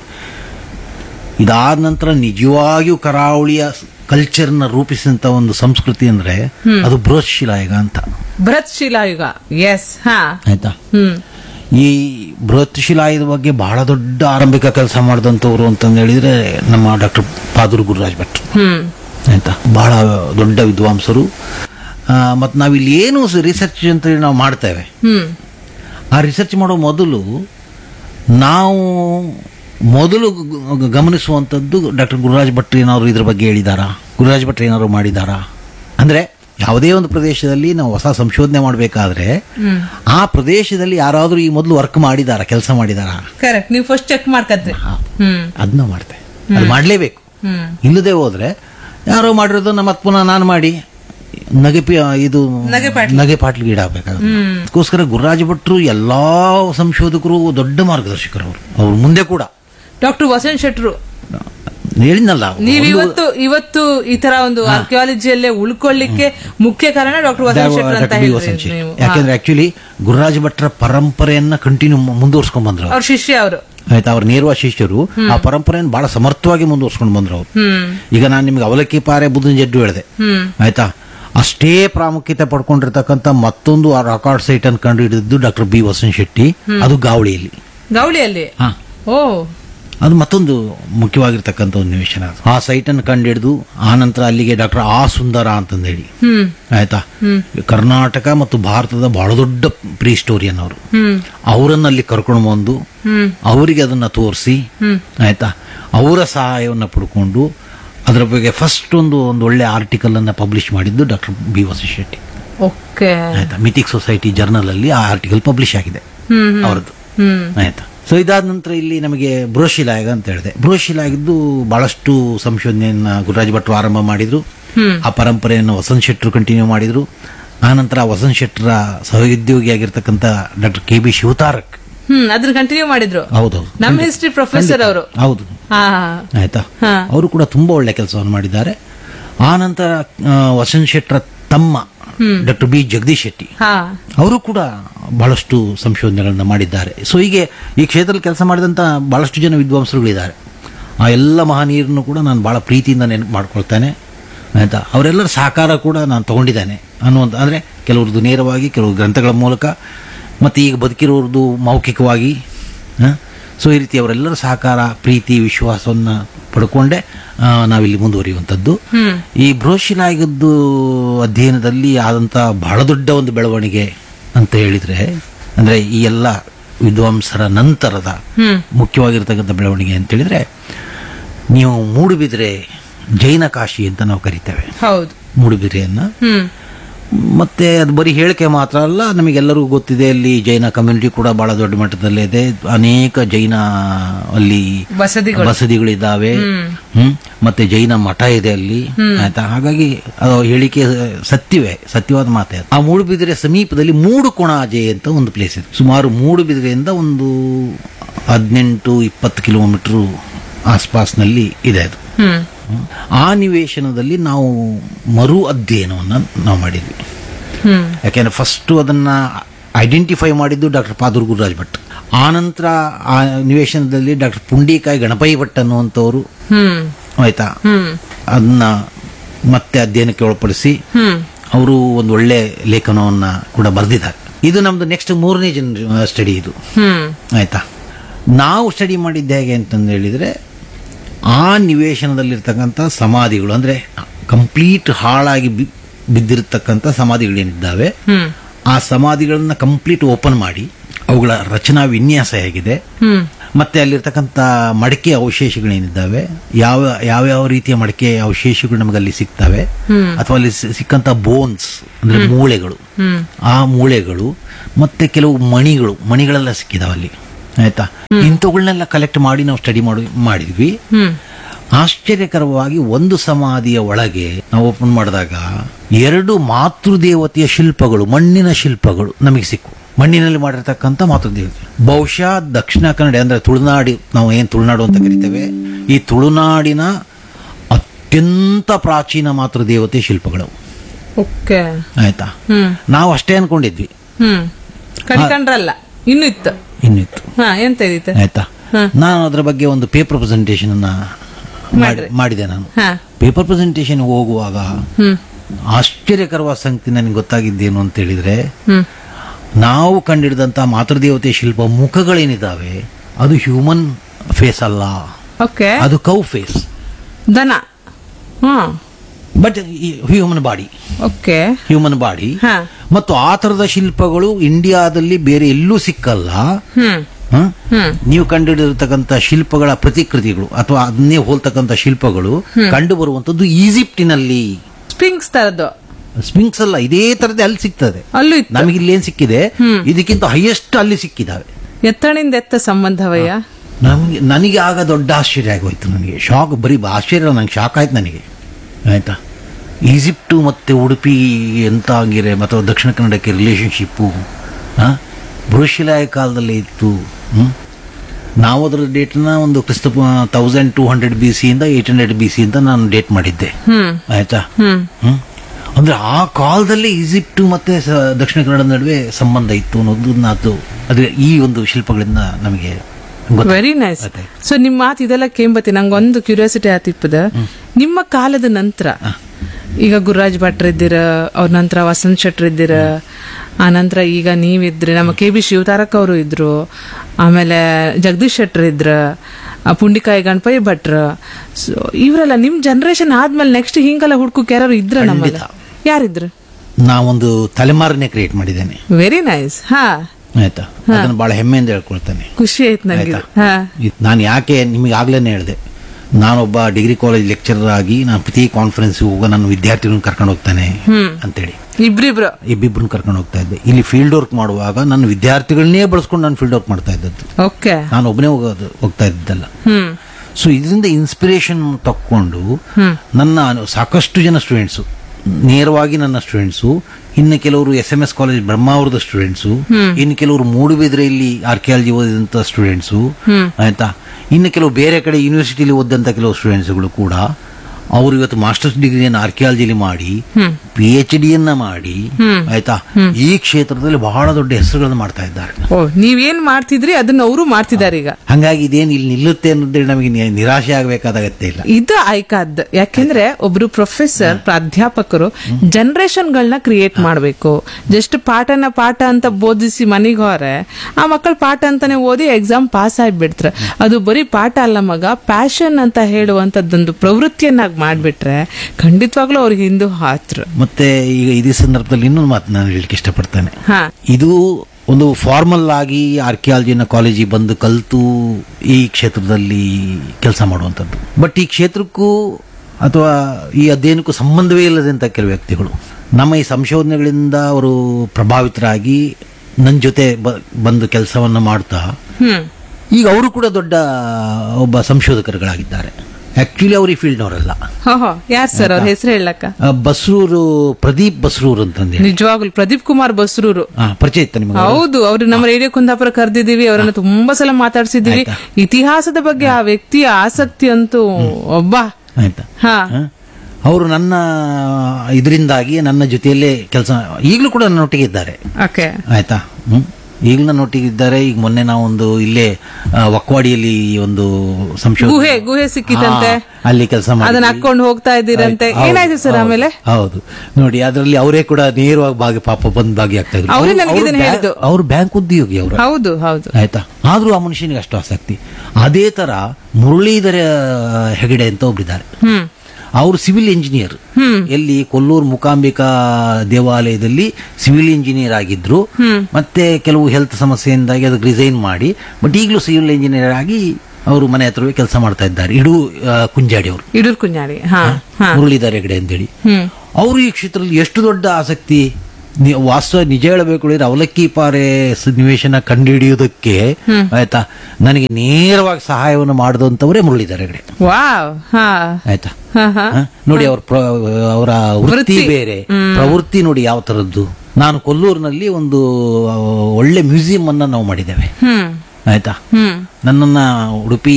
ಇದಾದ ನಂತರ ನಿಜವಾಗಿಯೂ ಕರಾವಳಿಯ ಕಲ್ಚರ್ನ ರೂಪಿಸಿದಂತ ಒಂದು ಸಂಸ್ಕೃತಿ ಅಂದ್ರೆ ಅದು ಬೃಹತ್ ಶಿಲಾಯುಗ ಅಂತ ಬೃಹತ್ ಶಿಲಾಯುಗ ಎಸ್ ಹಾ ಆಯ್ತಾ ಹ್ಮ್ ಈ ಬೃಹತ್ ಶಿಲಾಯುಧದ ಬಗ್ಗೆ ಬಹಳ ದೊಡ್ಡ ಆರಂಭಿಕ ಕೆಲಸ ಮಾಡಿದಂಥವ್ರು ಅಂತಂದು ಹೇಳಿದ್ರೆ ನಮ್ಮ ಡಾಕ್ಟರ್ ಪಾದೂರು ಗುರುರಾಜ್ ಭಟ್ ಹ್ಮ್ ಆಯ್ತಾ ಬಹಳ ದೊಡ್ಡ ವಿದ್ವಾಂಸರು ಮತ್ತು ನಾವಿಲ್ಲಿ ಏನು ರಿಸರ್ಚ್ ಅಂತ ಹೇಳಿ ನಾವು ಮಾಡ್ತೇವೆ ಹ್ಮ್ ಆ ರಿಸರ್ಚ್ ಮಾಡೋ ಮೊದಲು ನಾವು ಮೊದಲು ಗ- ಗಮನಿಸುವಂಥದ್ದು ಡಾಕ್ಟರ್ ಗುರುರಾಜ್ ಭಟ್ ಏನಾದ್ರು ಇದ್ರ ಬಗ್ಗೆ ಹೇಳಿದಾರಾ ಗುರುರಾಜ್ ಭಟ್ ಏನಾದ್ರು ಮಾಡಿದಾರಾ ಅಂದ್ರೆ ಯಾವುದೇ ಒಂದು ಪ್ರದೇಶದಲ್ಲಿ ನಾವು ಹೊಸ ಸಂಶೋಧನೆ ಮಾಡಬೇಕಾದ್ರೆ ಹ್ಮ್ ಆ ಪ್ರದೇಶದಲ್ಲಿ ಯಾರಾದರೂ ಈ ಮೊದಲು ವರ್ಕ್ ಮಾಡಿದಾರಾ ಕೆಲಸ ಮಾಡಿದಾರಾ ಕರೆಕ್ಟ್ ನೀವು ಫಸ್ಟ್ ಚೆಕ್ ಮಾಡ್ಕತ್ರಿ ಹ್ಮ್ ಅದನ್ನ ಮಾಡ್ತೆ ಅದು ಮಾಡಲೇಬೇಕು ಹ್ಮ್ ಇಲ್ಲದೆ ಹೋದ್ರೆ ಯಾರೋ ಮಾಡಿರೋದನ್ನ ಮತ್ತೆ ಪುನಃ ನಾನು ಮಾಡಿ ನಗೆ ಪಿ- ಇದು ನಗೆ ಪಾಟ್ಲು. ನಗೆ ಪಾಟ್ಲಿಗೆ ಈಡಾಗಬೇಕಾಗುತ್ತೆ ಹ್ಮ್ ಅದಕ್ಕೋಸ್ಕರ ಗುರುರಾಜ ಭಟ್ರು ಎಲ್ಲಾ ಸಂಶೋಧಕರು ದೊಡ್ಡ ಮಾರ್ಗದರ್ಶಕರು ಅವರು ಅವ್ರು ಮುಂದೆ ಕೂಡ ಡಾಕ್ಟರ್ ವಸಂತ್ ಶೆಟ್ರು ಹೇಳಿದ್ನಲ್ಲ ನೀವ್ ಇವತ್ತು ಇವತ್ತು ಈ ತರ ಒಂದು ಆರ್ಕಿಯಾಲಜಿಯಲ್ಲೇ ಉಳ್ಕೊಳ್ಳಿಕ್ಕೆ ಮುಖ್ಯ ಕಾರಣ ಡಾಕ್ಟರ್ ವಸಂತ್ ಶೆಟ್ರು ಅಂತ ಡಾಕ್ಟರ್ ಬಿ ವಸಂತ್ ಹೇಳಿದ್ರಿ ಶೆಟ್ಟಿ. ನೀವು ಯಾಕೆಂದ್ರೆ ಆಕ್ಚುಲಿ ಗುರುರಾಜ ಭಟ್ರ ಪರಂಪರೆಯನ್ನ ಕಂಟಿನ್ಯೂ ಮುಂದುವರ್ಸ್ಕೊಂಡ್ ಬಂದ್ರು ಅವ್ರು. ಅವ್ರ ಶಿಷ್ಯ ಅವರು ಆಯ್ತಾ ಅವ್ರ ನೇರವಾದ ಶಿಷ್ಯರು ಆ ಪರಂಪರೆಯನ್ನು ಬಹಳ ಸಮರ್ಥವಾಗಿ ಮುಂದುವರ್ಸ್ಕೊಂಡು ಬಂದ್ರು ಅವರು ಹ್ಮ್ ಈಗ ನಾನು ನಿಮ್ಗೆ ಅವಲಕ್ಕಿ ಪಾರೆ ಬುದ್ಧನ ಜಡ್ಡು ಹೇಳಿದೆ ಹ್ಮ್ ಆಯ್ತಾ ಅಷ್ಟೇ ಪ್ರಾಮುಖ್ಯತೆ ಪಡ್ಕೊಂಡಿರ್ತಕ್ಕಂಥ ಮತ್ತೊಂದು ಆ ರೆಕಾರ್ಡ್ ಸೈಟ್ ಅನ್ನು ಕಂಡು ಹಿಡಿದಿದ್ದು ಡಾಕ್ಟರ್ ಬಿ ವಸಂತ್ ಶೆಟ್ಟಿ ಅದು ಗಾವಳಿಯಲ್ಲಿ ಗೌಳಿಯಲ್ಲಿ ಹಾ ಓ ಅದು ಮತ್ತೊಂದು ಮುಖ್ಯವಾಗಿರ್ತಕ್ಕಂಥ ಒಂದು ನಿವೇಶನ ಅದು. ಆ ಸೈಟ್ ಅನ್ನು ಕಂಡಿಡಿದು ಆ ನಂತರ ಅಲ್ಲಿಗೆ ಡಾಕ್ಟರ್ ಆ ಸುಂದರ ಅಂತಂದೇಳಿ ಹ್ಮ್ ಆಯ್ತಾ ಕರ್ನಾಟಕ ಮತ್ತು ಭಾರತದ ಬಹಳ ದೊಡ್ಡ ಪ್ರೀ ಸ್ಟೋರಿಯನ್ ಅವರು ಹ್ಮ್ ಅವರನ್ನ ಅಲ್ಲಿ ಕರ್ಕೊಂಡು ಬಂದು ಹ್ಮ್ ಅವರಿಗೆ ಅದನ್ನ ತೋರಿಸಿ ಹ್ಮ್ ಆಯ್ತಾ ಅವರ ಸಹಾಯವನ್ನು ಪಡ್ಕೊಂಡು ಅದರ ಬಗ್ಗೆ ಫಸ್ಟ್ ಒಂದು ಒಂದು ಒಳ್ಳೆ ಆರ್ಟಿಕಲ್ ಅನ್ನ ಪಬ್ಲಿಷ್ ಮಾಡಿದ್ದು doctor B Vasanth Shetty okay ಆಯ್ತಾ ಮಿಥಿಕ್ ಸೊಸೈಟಿ ಜರ್ನಲ್ ಅಲ್ಲಿ ಆ ಆರ್ಟಿಕಲ್ ಪಬ್ಲಿಷ್ ಆಗಿದೆ ಹ್ಮ್ ಅವರದ್ದು ಹ್ಮ್ ಆಯ್ತಾ ಸೊ ಇದಾದ ನಂತರ ಇಲ್ಲಿ ನಮಗೆ ಬೃಹಶಿಲಾಯಗ ಅಂತ ಹೇಳಿದೆ ಬೃಹಶಿಲಾಗಿದ್ದು ಬಹಳಷ್ಟು ಸಂಶೋಧನೆಯನ್ನ ಗುರುರಾಜ್ ಭಟ್ರು ಆರಂಭ ಮಾಡಿದ್ರು ಹ್ಮ್ ಆ ಪರಂಪರೆಯನ್ನು ವಸಂತ್ ಶೆಟ್ರು ಕಂಟಿನ್ಯೂ ಮಾಡಿದ್ರು ಆ ನಂತರ ವಸಂತ್ ಶೆಟ್ರ ಸಹೋದ್ಯೋಗಿಯಾಗಿರ್ತಕ್ಕಂಥ doctor K B Shivatarak hmm ಅದನ್ನ ಕಂಟಿನ್ಯೂ ಮಾಡಿದ್ರು ಹೌದೌದು ನಮ್ ಹಿಸ್ಟ್ರಿ ಪ್ರೊಫೆಸರ್ ಅವರು ಹೌದು ಹಾ ಆಯ್ತಾ ಹಾ. ಅವರು ಕೂಡ ತುಂಬಾ ಒಳ್ಳೆ ಕೆಲಸವನ್ನು ಮಾಡಿದ್ದಾರೆ ಆ ನಂತರ ಆ, ವಸಂತ್ ಶೆಟ್ರ ತಮ್ಮ ಡಾಕ್ಟರ್ ಬಿ ಜಗದೀಶ್ ಶೆಟ್ಟಿ ಹಾ ಅವರು ಕೂಡ ಬಹಳಷ್ಟು ಸಂಶೋಧನೆಗಳನ್ನ ಮಾಡಿದ್ದಾರೆ ಸೊ ಹೀಗೆ ಈ ಕ್ಷೇತ್ರದಲ್ಲಿ ಕೆಲಸ ಮಾಡಿದಂಥ ಬಹಳಷ್ಟು ಜನ ವಿದ್ವಾಂಸರುಗಳಿದ್ದಾರೆ ಆ ಎಲ್ಲ ಮಹನೀಯರನ್ನು ಕೂಡ ನಾನು ಬಹಳ ಪ್ರೀತಿಯಿಂದ ನೆನಪು ಮಾಡ್ಕೊಳ್ತೇನೆ ಆಯ್ತಾ ಅವರೆಲ್ಲರ ಸಹಕಾರ ಕೂಡ ನಾನು ತಗೊಂಡಿದ್ದೇನೆ ಅನ್ನುವಂಥ ಅಂದರೆ ಕೆಲವ್ರದ್ದು ನೇರವಾಗಿ ಕೆಲವು ಗ್ರಂಥಗಳ ಮೂಲಕ ಮತ್ತು ಈಗ ಬದುಕಿರೋರ್ದು ಮೌಖಿಕವಾಗಿ ಸೊ ಈ ರೀತಿ ಅವರೆಲ್ಲರ ಸಹಕಾರ ಪ್ರೀತಿ ವಿಶ್ವಾಸವನ್ನು ಪಡ್ಕೊಂಡೆ ಆ, ನಾವಿಲ್ಲಿ ಮುಂದುವರಿಯುವಂಥದ್ದು ಹ್ಮ್ ಈ ಬೃಹಶಿಲಾಯುಗದ್ದು ಅಧ್ಯಯನದಲ್ಲಿ ಆದಂತ ಬಹಳ ದೊಡ್ಡ ಒಂದು ಬೆಳವಣಿಗೆ ಅಂತ ಹೇಳಿದ್ರೆ ಅಂದ್ರೆ ಈ ಎಲ್ಲ ವಿದ್ವಾಂಸರ ನಂತರದ ಹ್ಮ್ ಮುಖ್ಯವಾಗಿರ್ತಕ್ಕಂಥ ಬೆಳವಣಿಗೆ ಅಂತ ಹೇಳಿದ್ರೆ ನೀವು ಮೂಡುಬಿದ್ರೆ ಜೈನ ಕಾಶಿ ಅಂತ ನಾವು ಕರಿತೇವೆ ಹೌದು ಮೂಡುಬಿದ್ರೆಯನ್ನ ಹ್ಮ್ ಮತ್ತೆ ಅದು ಬರೀ ಹೇಳಿಕೆ ಮಾತ್ರ ಅಲ್ಲ ನಮಗೆಲ್ಲರಿಗೂ ಗೊತ್ತಿದೆ ಅಲ್ಲಿ ಜೈನ ಕಮ್ಯುನಿಟಿ ಕೂಡ ಬಹಳ ದೊಡ್ಡ ಮಟ್ಟದಲ್ಲೇ ಇದೆ ಅನೇಕ ಜೈನ ಅಲ್ಲಿ ಬಸದಿಗಳು ಬಸದಿಗಳಿದ್ದಾವೆ ಹ್ಮ್. ಹ್ಮ್ ಮತ್ತೆ ಜೈನ ಮಠ ಇದೆ ಅಲ್ಲಿ ಆಯ್ತಾ ಹಾಗಾಗಿ ಅದು ಹೇಳಿಕೆ ಸತ್ಯವೇ ಸತ್ಯವಾದ ಮಾತೆ ಅದು. ಆ ಮೂಡುಬಿದಿರೆ ಸಮೀಪದಲ್ಲಿ ಮೂಡುಕೊಣಾಜೆ ಅಂತ ಒಂದು ಪ್ಲೇಸ್ ಇದೆ ಸುಮಾರು ಮೂಡುಬಿದಿರೆಯಿಂದ ಒಂದು ಹದಿನೆಂಟು ಇಪ್ಪತ್ತು ಕಿಲೋಮೀಟರ್ ಆಸ್ಪಾಸ್ನಲ್ಲಿ ಇದೆ ಅದು ಹ್ಮ್ ಹ್ಮ್. ಆ ನಿವೇಶನದಲ್ಲಿ ನಾವು ಮರು ಅಧ್ಯಯನವನ್ನ ನಾವು ಮಾಡಿದ್ವಿ ಹ್ಮ್ ಯಾಕೆಂದ್ರೆ ಫಸ್ಟ್ ಅದನ್ನ ಐಡೆಂಟಿಫೈ ಮಾಡಿದ್ದು ಡಾಕ್ಟರ್ ಪಾದೂರ್ ಗುರುರಾಜ್ ಭಟ್ ಆ ನಂತರ ಆ ನಿವೇಶನದಲ್ಲಿ ಡಾಕ್ಟರ್ ಪುಂಡಿಕಾಯಿ ಗಣಪತಿ ಭಟ್ ಅನ್ನುವಂಥವ್ರು ಹ್ಮ್ ಆಯ್ತಾ ಹ್ಮ್ ಅದನ್ನ ಮತ್ತೆ ಅಧ್ಯಯನಕ್ಕೆ ಒಳಪಡಿಸಿ ಹ್ಮ್ ಅವರು ಒಂದು ಒಳ್ಳೆ ಲೇಖನವನ್ನ ಕೂಡ ಬರೆದಿದ್ದಾರೆ ಇದು ನಮ್ದು ನೆಕ್ಸ್ಟ್ ಮೂರನೇ ಜನ ಸ್ಟಡಿ ಇದು ಹ್ಮ್ ಆಯ್ತಾ ನಾವು ಸ್ಟಡಿ ಮಾಡಿದ್ದು ಹೇಗೆ ಅಂತಂದು ಹೇಳಿದ್ರೆ ಆ ನಿವೇಶನದಲ್ಲಿರ್ತಕ್ಕಂಥ ಸಮಾಧಿಗಳು ಅಂದ್ರೆ ಕಂಪ್ಲೀಟ್ ಹಾಳಾಗಿ ಬಿ- ಬಿದ್ದಿರತಕ್ಕಂಥ ಸಮಾಧಿಗಳೇನಿದ್ದಾವೆ ಹ್ಮ್ ಆ ಸಮಾಧಿಗಳನ್ನ ಕಂಪ್ಲೀಟ್ ಓಪನ್ ಮಾಡಿ ಅವುಗಳ ರಚನಾ ವಿನ್ಯಾಸ ಹೇಗಿದೆ ಹ್ಮ್ ಮತ್ತೆ ಅಲ್ಲಿರ್ತಕ್ಕಂಥ ಮಡಿಕೆ ಅವಶೇಷಗಳೇನಿದ್ದಾವೆ ಯಾವ ಯಾವ್ಯಾವ ರೀತಿಯ ಮಡಿಕೆ ಅವಶೇಷಗಳು ನಮಗೆ ಅಲ್ಲಿ ಸಿಗ್ತವೆ ಅಥವಾ ಅಲ್ಲಿ ಸಿ- ಸಿಕ್ಕಂತ ಬೋನ್ಸ್ ಅಂದ್ರೆ ಮೂಳೆಗಳು ಆ ಮೂಳೆಗಳು ಮತ್ತೆ ಕೆಲವು ಮಣಿಗಳು ಮಣಿಗಳೆಲ್ಲ ಸಿಕ್ಕಿದಾವೆ ಅಲ್ಲಿ ಆಯ್ತಾ ಇಂಥವುಗಳನ್ನೆಲ್ಲ ಕಲೆಕ್ಟ್ ಮಾಡಿ ನಾವು ಸ್ಟಡಿ ಮಾಡಿ ಮಾಡಿದ್ವಿ ಹ್ಮ್ ಆಶ್ಚರ್ಯಕರವಾಗಿ ಒಂದು ಸಮಾಧಿಯ ಒಳಗೆ ನಾವು ಓಪನ್ ಮಾಡಿದಾಗ ಎರಡು ಮಾತೃದೇವತೆಯ ಶಿಲ್ಪಗಳು ಮಣ್ಣಿನ ಶಿಲ್ಪಗಳು ನಮಗೆ ಸಿಕ್ಕು ಮಣ್ಣಿನಲ್ಲಿ ಮಾಡಿರ್ತಕ್ಕಂಥ ಮಾತೃದೇವತೆ ಬಹುಶಃ ದಕ್ಷಿಣ ಕನ್ನಡ ಅಂದ್ರೆ ತುಳುನಾಡಿ ನಾವು ಏನ್ ತುಳುನಾಡು ಅಂತ ಕರಿತೇವೆ ಈ ತುಳುನಾಡಿನ ಅತ್ಯಂತ ಪ್ರಾಚೀನ ಮಾತೃದೇವತೆ ಶಿಲ್ಪಗಳು ಓಕೆ ಆಯ್ತಾ ಹ್ಮ್ ನಾವು ಅಷ್ಟೇ ಅನ್ಕೊಂಡಿದ್ವಿ ಹ್ಮ್ ಕಣ್ಕಂಡ್ರಲ್ಲ ಇನ್ನು ಇತ್ತು ಇನ್ನಿತ್ತು ಹಾ ಎಂತ ಇದಿತ್ತು ಆಯ್ತಾ ನಾನು ಅದರ ಬಗ್ಗೆ ಒಂದು ಪೇಪರ್ ಪ್ರೆಸೆಂಟೇಷನ್ ಅನ್ನ ಮಾಡಿ- ಮಾಡ್ರಿ. ಮಾಡಿದೆ ನಾನು ಹಾ ಪೇಪರ್ ಪ್ರೆಸೆಂಟೇಷನ್ ಹೋಗುವಾಗ ಹ್ಮ್ ಆಶ್ಚರ್ಯಕರವಾದ ಸಂಗತಿ ನನಗೆ ಗೊತ್ತಾಗಿದ್ದೇನು ಅಂತ ಹೇಳಿದ್ರೆ ಹ್ಮ್ ನಾವು ಕಂಡಿಡಿದಂತ ಮಾತೃದೇವತೆ ಶಿಲ್ಪ ಮುಖಗಳೇನಿದಾವೆ ಅದು ಹ್ಯೂಮನ್ ಫೇಸ್ ಅಲ್ಲ ಓಕೆ ಅದು ಕೌ ಫೇಸ್ ದನ hmm but human body okay human body ಹಾ ಮತ್ತು ಆ ತರದ ಶಿಲ್ಪಗಳು ಇಂಡಿಯಾದಲ್ಲಿ ಬೇರೆ ಎಲ್ಲೂ ಸಿಕ್ಕಲ್ಲ ಹ್ಮ್ ಹ? ಹ್ಮ್ ನೀವು ಕಂಡುಹಿಡಿದಿರ್ತಕ್ಕಂಥ ಶಿಲ್ಪಗಳ ಪ್ರತಿಕೃತಿಗಳು ಅಥವಾ ಅದನ್ನೇ ಹೋಲ್ತಕ್ಕಂಥ ಶಿಲ್ಪಗಳು ಕಂಡು ಬರುವಂತದ್ದು ಈಜಿಪ್ಟಿನಲ್ಲಿ ಸ್ಪಿಂಕ್ಸ್ ತರದ್ದು ಸ್ಪಿಂಕ್ಸ್ ಅಲ್ಲ ಇದೇ ತರದೇ ಅಲ್ಲಿ ಸಿಗ್ತದೆ ಅಲ್ಲೂ ಇತ್ತು ನಮಗೆ ಇಲ್ಲಿ ಏನ್ ಸಿಕ್ಕಿದೆ ಇದಕ್ಕಿಂತ ಹೈಯೆಸ್ಟ್ ಅಲ್ಲಿ ಸಿಕ್ಕಿದಾವೆ ಎತ್ತಣಿಂದ ಎತ್ತ ಸಂಬಂಧವಯ್ಯ ನಮಗೆ ನನಗೆ ಆಗ ದೊಡ್ಡ ಆಶ್ಚರ್ಯ ಆಗೋಯ್ತು ನನಗೆ ಶಾಕ್ ಬರೀ ಆಶ್ಚರ್ಯ ನಂಗೆ ಶಾಕ್ ಆಯ್ತು ನನಗೆ ಆಯ್ತಾ ಈಜಿಪ್ಟು ಮತ್ತೆ ಉಡುಪಿ ಎಂತ ಆಗಿರೆ ಮತ್ತು ದಕ್ಷಿಣ ಕನ್ನಡಕ್ಕೆ ರಿಲೇಶನ್ಶಿಪ್ಪು ಬೃಹಶಿಲಾಯ ಕಾಲದಲ್ಲಿ ಇತ್ತು ಹ್ಮ್? ನಾವು ಅದರ ಡೇಟ್ನ ಒಂದು ಕ್ರಿಸ್ತ ತೌಸಂಡ್ ಟೂ ಹಂಡ್ರೆಡ್ ಬಿ ಸಿಯಿಂದ ಏಟ್ ಹಂಡ್ರೆಡ್ ಬಿ ಸಿ ಅಂತ ನಾನು ಡೇಟ್ ಮಾಡಿದ್ದೆ ಹ್ಮ್ ಆಯ್ತಾ ಹ್ಮ್ ಹ್ಮ್? ಅಂದ್ರೆ ಆ ಕಾಲದಲ್ಲಿ ಈಜಿಪ್ಟು ಮತ್ತೆ ಸ- ದಕ್ಷಿಣ ಕನ್ನಡದ ನಡುವೆ ಸಂಬಂಧ ಇತ್ತು ಅನ್ನೋದನ್ನ ಅದು ಅದು ಈ ಒಂದು ಶಿಲ್ಪಗಳಿಂದ ನಮಗೆ ಗೊತ್ತಾಯ್ತು. ವೆರಿ ನೈಸ್ ಗೊತ್ತಾಯ್ತು. ಸೊ ನಿಮ್ಮ ಮಾತು ಇದೆಲ್ಲ ಕೇಂಬತಿ ನಂಗೆ ಒಂದು ಕ್ಯೂರಿಯಾಸಿಟಿ ಆತಿಪ್ಪದ ನಿಮ್ಮ ಕಾಲದ ನಂತರ ಈಗ ಗುರುರಾಜ್ ಭಟ್ರ್ ಇದ್ದೀರ ಅವ್ರ ನಂತರ ವಸಂತ್ ಶೆಟ್ರ್ ಇದ್ದೀರ ಆ ನಂತರ ಈಗ ನೀವಿದ್ರಿ ನಮ್ಮ ಕೆ ಬಿ ಶಿವತಾರಕ್ ಅವರು ಇದ್ರು ಆಮೇಲೆ ಜಗದೀಶ್ ಶೆಟ್ರ್ ಇದ್ರ ಆ ಪುಂಡಿಕಾಯಿ ಗಣಪತಿ ಭಟ್ರ ಸೊ ಇವರೆಲ್ಲ ನಿಮ್ ಜನರೇಷನ್ ಆದ್ಮೇಲೆ ನೆಕ್ಸ್ಟ್ ಹಿಂಗೆಲ್ಲ ಹುಡ್ಕೋಕ್ ಯಾರು ಇದ್ರ ನಮ್ಮಲ್ಲಿ ಯಾರಿದ್ರು ನಾವೊಂದು ತಲೆಮಾರನ್ನೇ ಕ್ರಿಯೇಟ್ ಮಾಡಿದ್ದೇನೆ ವೆರಿ ನೈಸ್ ಹಾ ಆಯ್ತಾ ಅದನ್ನ ಬಹಳ ಹೆಮ್ಮೆಯಿಂದ ಹೇಳ್ಕೊಳ್ತೇನೆ ಖುಷಿ ಆಯ್ತು ನಂಗೆ ಇದು. ಆಯ್ತಾ? ಹಾ ಇದ್ ನಾನು ಯಾಕೆ ನಿಮಗೆ ಆಗ್ಲೇನೆ ಹೇಳಿದೆ ನಾನೊಬ್ಬ ಡಿಗ್ರಿ ಕಾಲೇಜ್ ಲೆಕ್ಚರರ್ ಆಗಿ ನಾನು ಪ್ರತಿ ಕಾನ್ಫರೆನ್ಸ್ ಹೋಗ ನಾನು ವಿದ್ಯಾರ್ಥಿಗಳನ್ನ ಕರ್ಕೊಂಡು ಹೋಗ್ತಾನೆ ಅಂತೇಳಿ ಇಬ್ರಿಬ್ರು ಇಬ್ಬಿಬ್ರನ್ನ ಕರ್ಕೊಂಡು ಹೋಗ್ತಾ ಇದ್ದೆ ಇಲ್ಲಿ ಫೀಲ್ಡ್ ವರ್ಕ್ ಮಾಡುವಾಗ ನಾನು ವಿದ್ಯಾರ್ಥಿಗಳನ್ನೇ ಬಳಸ್ಕೊಂಡು ನಾನು ಫೀಲ್ಡ್ ವರ್ಕ್ ಮಾಡ್ತಾ ಇದ್ದದ್ದು ಓಕೆ ನಾನು ಒಬ್ಬನೇ ಹೋಗೋದು ಹೋಗ್ತಾ ಇದ್ದಲ್ಲ ಹ್ಮ್ ಸೊ ಇದರಿಂದ ಇನ್ಸ್ಪಿರೇಷನ್ ತಕ್ಕೊಂಡು ನನ್ನ ಅನು- ಸಾಕಷ್ಟು ಜನ ಸ್ಟೂಡೆಂಟ್ಸು ನೇರವಾಗಿ ನನ್ನ ಸ್ಟೂಡೆಂಟ್ಸು ಇನ್ನು ಕೆಲವರು ಎಸ್ ಎಂ ಎಸ್ ಕಾಲೇಜ್ ಬ್ರಹ್ಮಾವರದ ಸ್ಟೂಡೆಂಟ್ಸು ಇನ್ನು ಕೆಲವರು ಮೂಡುಬಿದ್ರೆಯಲ್ಲಿ ಆರ್ಕಿಯಾಲಜಿ ಓದಿದಂತ ಸ್ಟೂಡೆಂಟ್ಸು ಆಯ್ತಾ ಇನ್ನು ಕೆಲವು ಬೇರೆ ಕಡೆ ಯೂನಿವರ್ಸಿಟಿಲಿ ಓದಂತ ಕೆಲವು ಸ್ಟೂಡೆಂಟ್ಸ್ಗಳು ಕೂಡ ಅವರು ಇವತ್ತು ಮಾಸ್ಟರ್ಸ್ ಡಿಗ್ರಿಯನ್ನು ಆರ್ಕಿಯಾಲಜಿಲಿ ಮಾಡಿ ಪಿ ಎಚ್ ಡಿಯನ್ನ ಮಾಡಿ ಆಯ್ತಾ ಈ ಕ್ಷೇತ್ರದಲ್ಲಿ ಬಹಳ ದೊಡ್ಡ ಹೆಸರುಗಳನ್ನು ಮಾಡ್ತಾ ಇದ್ದಾರೆ ಓ ನೀವೇನ್ ಮಾಡ್ತಿದ್ರಿ ಅದನ್ನ ಅವರು ಮಾಡ್ತಿದ್ದಾರೆ ಈಗ ಹಂಗಾಗಿ ಇದೇನು ಇಲ್ಲಿ ನಿಲ್ಲುತ್ತೆ ಅನ್ನೋದ್ರಲ್ಲಿ ನಮಗೆ ನಿ- ನಿರಾಶೆ ಆಗಬೇಕಾದ ಅಗತ್ಯ ಇಲ್ಲ ಇದು ಆಯ್ಕಾದ್ ಯಾಕೆಂದ್ರೆ ಒಬ್ರು ಪ್ರೊಫೆಸರ್ ಪ್ರಾಧ್ಯಾಪಕರು ಜನರೇಷನ್ ಗಳನ್ನ ಕ್ರಿಯೇಟ್ ಮಾಡ್ಬೇಕು ಜಸ್ಟ್ ಪಾಠನ ಪಾಠ ಅಂತ ಬೋಧಿಸಿ ಮನೆಗೆ ಹೋರೆ ಆ ಮಕ್ಕಳು ಪಾಠ ಅಂತಾನೆ ಓದಿ ಎಕ್ಸಾಮ್ ಪಾಸ್ ಆಗಿಬಿಡ್ತಾರೆ ಅದು ಬರೀ ಪಾಠ ಅಲ್ಲ ಮಗ ಪ್ಯಾಷನ್ ಅಂತ ಹೇಳುವಂತದ್ದೊಂದು ಪ್ರವೃತ್ತಿಯನ್ನಾಗಿ ಮಾಡ್ಬಿಟ್ರೆ ಖಂಡಿತವಾಗ್ಲೂ ಅವ್ರಿಗೆ ಹಿಂದೂ ಹಾತ್ರ ಮತ್ತೆ ಈಗ ಇದೇ ಸಂದರ್ಭದಲ್ಲಿ ಇನ್ನೊಂದು ಮಾತು ನಾನು ಹೇಳಲಿಕ್ಕೆ ಇಷ್ಟಪಡ್ತೇನೆ ಹಾ ಇದು ಒಂದು ಫಾರ್ಮಲ್ ಆಗಿ ಆರ್ಕಿಯಾಲಜಿನ ಕಾಲೇಜಿಗೆ ಬಂದು ಕಲಿತು ಈ ಕ್ಷೇತ್ರದಲ್ಲಿ ಕೆಲಸ ಮಾಡುವಂಥದ್ದು ಬಟ್ ಈ ಕ್ಷೇತ್ರಕ್ಕೂ ಅಥವಾ ಈ ಅಧ್ಯಯನಕ್ಕೂ ಸಂಬಂಧವೇ ಇಲ್ಲದಂಥ ಕೆಲವು ವ್ಯಕ್ತಿಗಳು ನಮ್ಮ ಈ ಸಂಶೋಧನೆಗಳಿಂದ ಅವರು ಪ್ರಭಾವಿತರಾಗಿ ನನ್ನ ಜೊತೆ ಬ- ಬಂದು ಕೆಲಸವನ್ನು ಮಾಡ್ತಾ ಹ್ಮ್ ಈಗ ಅವರು ಕೂಡ ದೊಡ್ಡ ಒಬ್ಬ ಸಂಶೋಧಕರುಗಳಾಗಿದ್ದಾರೆ ಆಕ್ಚುಲಿ ಅವರು ಈ ಫೀಲ್ಡ್ನವರಲ್ಲ ಹೋ ಹೋ ಯಾರ್ ಸರ್ ಅವ್ರ ಹೆಸರು ಹೇಳಕ್ಕ ಆ, ಬಸ್ರೂರು ಪ್ರದೀಪ್ ಬಸ್ರೂರು ಅಂತಂದೇಳಿ ನಿಜವಾಗ್ಲು ಪ್ರದೀಪ್ ಕುಮಾರ್ ಬಸ್ರೂರು ಆ, ಪರಿಚಯ ಇತ್ತ ನಿಮಗೆ ಹೌದು ಅವ್ರು ನಮ್ಮ ರೇಡಿಯೋ ಕುಂದಾಪುರ ಕರೆದಿದ್ದೀವಿ ಅವರನ್ನ ತುಂಬಾ ಸಲ ಮಾತಾಡ್ಸಿದೀವಿ ಇತಿಹಾಸದ ಬಗ್ಗೆ ಆ ವ್ಯಕ್ತಿಯ ಆಸಕ್ತಿ ಅಂತೂ ಒಬ್ಬ ಆಯ್ತಾ ಹಾ ಅವರು ನನ್ನ ಇದರಿಂದಾಗಿ ನನ್ನ ಜೊತೆಯಲ್ಲೇ ಕೆಲಸ ಈಗಲೂ ಕೂಡ ನನ್ನೊಟ್ಟಿಗೆ ಇದ್ದಾರೆ ಓಕೆ ಆಯ್ತಾ ಹ್ಮ್ ಈಗಲೂ ನನ್ನೊಟ್ಟಿಗೆ ಇದ್ದಾರೆ ಈಗ ಮೊನ್ನೆ ನಾವೊಂದು ಇಲ್ಲೇ ಆ, ವಕ್ವಾಡಿಯಲ್ಲಿ ಒಂದು ಸಂಶೋಧನೆ ಗುಹೆ ಗುಹೆ ಸಿಕ್ಕಿತಂತೆ ಹಾ, ಅಲ್ಲಿ ಕೆಲಸ ಅದನ್ನ ಹಾಕೊಂಡು ಹೋಗ್ತಾ ಇದ್ದೀರಂತೆ ಹೌದು, ಏನಾಯ್ತು ಸರ್ ಹೌದು, ಆಮೇಲೆ ಹೌದು ನೋಡಿ ಅದರಲ್ಲಿ ಅವರೇ ಕೂಡ ನೇರವಾಗಿ ಭಾಗಿ ಪಾಪ ಬಂದು ಭಾಗಿಯಾಗ್ತಾ ಇದ್ರು ಅವ್ರೇ ಅವ್ರು- ನನಗೆ ಇದನ್ನ ಅವ್ರು ಬ್ಯಾ- ಹೇಳಿದ್ದು. ಅವ್ರು ಬ್ಯಾಂಕ್ ಉದ್ಯೋಗಿ ಅವರು ಹೌದು ಹೌದು ಆಯ್ತಾ ಆದ್ರೂ ಆ ಮನುಷ್ಯನಿಗೆ ಅಷ್ಟು ಆಸಕ್ತಿ ಅದೇ ತರ ಮುರಳೀಧರ ಹೆಗಡೆ ಅಂತ ಒಬ್ರಿದ್ದಾರೆ ಹ್ಮ್ ಅವರು ಸಿವಿಲ್ ಇಂಜಿನಿಯರ್ ಎಲ್ಲಿ ಕೊಲ್ಲೂರು ಮುಕಾಂಬಿಕಾ ದೇವಾಲಯದಲ್ಲಿ ಸಿವಿಲ್ ಇಂಜಿನಿಯರ್ ಆಗಿದ್ರು ಮತ್ತೆ ಕೆಲವು ಹೆಲ್ತ್ ಸಮಸ್ಯೆಯಿಂದಾಗಿ ಅದಕ್ಕೆ ರಿಸೈನ್ ಮಾಡಿ ಬಟ್ ಈಗಲೂ ಸಿವಿಲ್ ಇಂಜಿನಿಯರ್ ಆಗಿ ಅವರು ಮನೆ ಹತ್ರವೇ ಕೆಲಸ ಮಾಡ್ತಾ ಇದ್ದಾರೆ ಇಡು ಆ, ಕುಂಜಾಡಿ ಅವರು ಇಡೂರ್ ಕುഞ്ഞാಡಿ ಹಾ ಹಾ ಮುರಳೀಧರ್ ಹೆಗಡೆ ಅಂತೇಳಿ ಹ್ಮ್ ಅವರು ಈ ಕ್ಷೇತ್ರದಲ್ಲಿ ಎಷ್ಟು ದೊಡ್ಡ ಆಸಕ್ತಿ ನಿ- ವಾಸ್ತವ ನಿಜ ಹೇಳಬೇಕು ಹೇಳಿದ್ರೆ ಅವಲಕ್ಕಿ ಪಾರೆ ಸನ್ನಿವೇಶನ ಕಂಡುಹಿಡಿಯುವುದಕ್ಕೆ ಆಯ್ತಾ ನನಗೆ ನೇರವಾಗಿ ಸಹಾಯವನ್ನು ಮಾಡಿದಂಥವರೇ ಮುರಳೀಧರ್ ಹೆಗಡೆ ವಾವ್ ಹಾ ಆಯ್ತಾ ಹಾ ಹಾ ಹ? ನೋಡಿ ಅವ್ರ ಪ್ರ- ಅವರ ವೃತ್ತಿ ವೃತ್ತಿ. ಬೇರೆ ಪ್ರವೃತ್ತಿ ನೋಡಿ ಯಾವ ತರದ್ದು ನಾನು ಕೊಲ್ಲೂರಿನಲ್ಲಿ ಒಂದು ಆ, ಒಳ್ಳೆ ಮ್ಯೂಸಿಯಂ ಅನ್ನ ನಾವು ಮಾಡಿದ್ದೇವೆ ಹ್ಮ್ ಆಯ್ತಾ ಹ್ಮ್ ನನ್ನನ್ನ ಉಡುಪಿ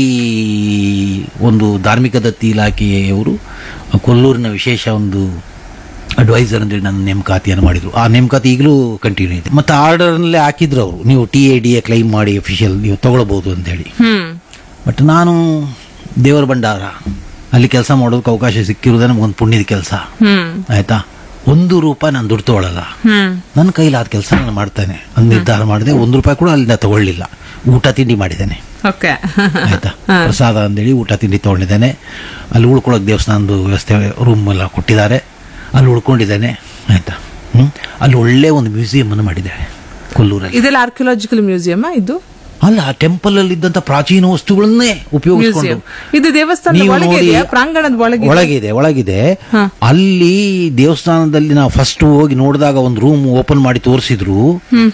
ಒಂದು ಧಾರ್ಮಿಕ ದತ್ತಿ ಇಲಾಖೆಯವರು ಕೊಲ್ಲೂರಿನ ವಿಶೇಷ ಒಂದು ಅಡ್ವೈಸರ್ ಅಂತೇಳಿ ನನ್ನ ನೇಮಕಾತಿಯನ್ನು ಮಾಡಿದ್ರು ಆ ನೇಮಕಾತಿ ಈಗಲೂ ಕಂಟಿನ್ಯೂ ಇದೆ ಮತ್ತೆ ಆರ್ಡರ್ನಲ್ಲೇ ಹಾಕಿದ್ರು ಅವರು ನೀವು T A D A claim ಮಾಡಿ ಅಫಿಷಿಯಲ್ ನೀವು ತಗೊಳ್ಬಹುದು ಅಂತೇಳಿ ಹ್ಮ್ ಬಟ್ ನಾನು ದೇವರ ಭಂಡಾರ ಅಲ್ಲಿ ಕೆಲಸ ಮಾಡೋದಕ್ಕೆ ಅವಕಾಶ ಸಿಕ್ಕಿರೋದೇ ನಮಗೊಂದು ಪುಣ್ಯದ ಕೆಲಸ ಹ್ಮ್ ಆಯ್ತಾ ಒಂದು ರೂಪಾಯಿ ನಾನು ದುಡ್ಡು ತಗೊಳ್ಳಲ್ಲ ಹ್ಮ್ ನನ್ನ ಕೈಲಾದ ಕೆಲಸ ನಾನು ಮಾಡ್ತೇನೆ ಒಂದು ನಿರ್ಧಾರ ಮಾಡಿದೆ ಒಂದು ರೂಪಾಯಿ ಕೂಡ ಅಲ್ಲಿಂದ ತಗೊಳ್ಳಿಲ್ಲ ಊಟ ತಿಂಡಿ ಮಾಡಿದ್ದೇನೆ ಓಕೆ ಆಯ್ತಾ ಪ್ರಸಾದ ಅಂದೇಳಿ ಊಟ ತಿಂಡಿ ತಗೊಂಡಿದ್ದೇನೆ ಅಲ್ಲಿ ಉಳ್ಕೊಳ್ಳೋಕೆ ದೇವಸ್ಥಾನದ ವ್ಯವಸ್ಥೆ ರೂಮ್ ಎಲ್ಲ ಕೊಟ್ಟಿದ್ದಾರೆ ಅಲ್ಲಿ ಉಳ್ಕೊಂಡಿದ್ದೇನೆ ಆಯ್ತಾ ಹ್ಮ್ ಅಲ್ಲಿ ಒಳ್ಳೆ ಒಂದು ಮ್ಯೂಸಿಯಂ ಅನ್ನು ಮಾಡಿದ್ದೇವೆ ಕೊಲ್ಲೂರಲ್ಲಿ ಇದೆಲ್ಲ ಆರ್ಕಿಯಾಲಜಿಕಲ್ ಮ್ಯೂಸಿಯಂ ಇದು ಅಲ್ಲ ಟೆಂಪಲ್ ಅಲ್ಲಿ ಇದ್ದಂತ ಪ್ರಾಚೀನ ವಸ್ತುಗಳನ್ನೇ ಉಪಯೋಗಿಸಿಕೊಂಡು ಮ್ಯೂಸಿಯಂ ಇದು ದೇವಸ್ಥಾನದ ನೀವು ಒಳಗೆ ನೋಡಿ- ಇದೆಯಾ ಪ್ರಾಂಗಣದ ಒಳಗೆ ಇದೆಯಾ? ಒಳಗಿದೆ ಒಳಗಿದೆ ಹಾ. ಅಲ್ಲಿ ದೇವಸ್ಥಾನದಲ್ಲಿ ನಾವು ಫಸ್ಟ್ ಹೋಗಿ ನೋಡಿದಾಗ ಒಂದು ರೂಮ್ ಓಪನ್ ಮಾಡಿ ತೋರಿಸಿದ್ರು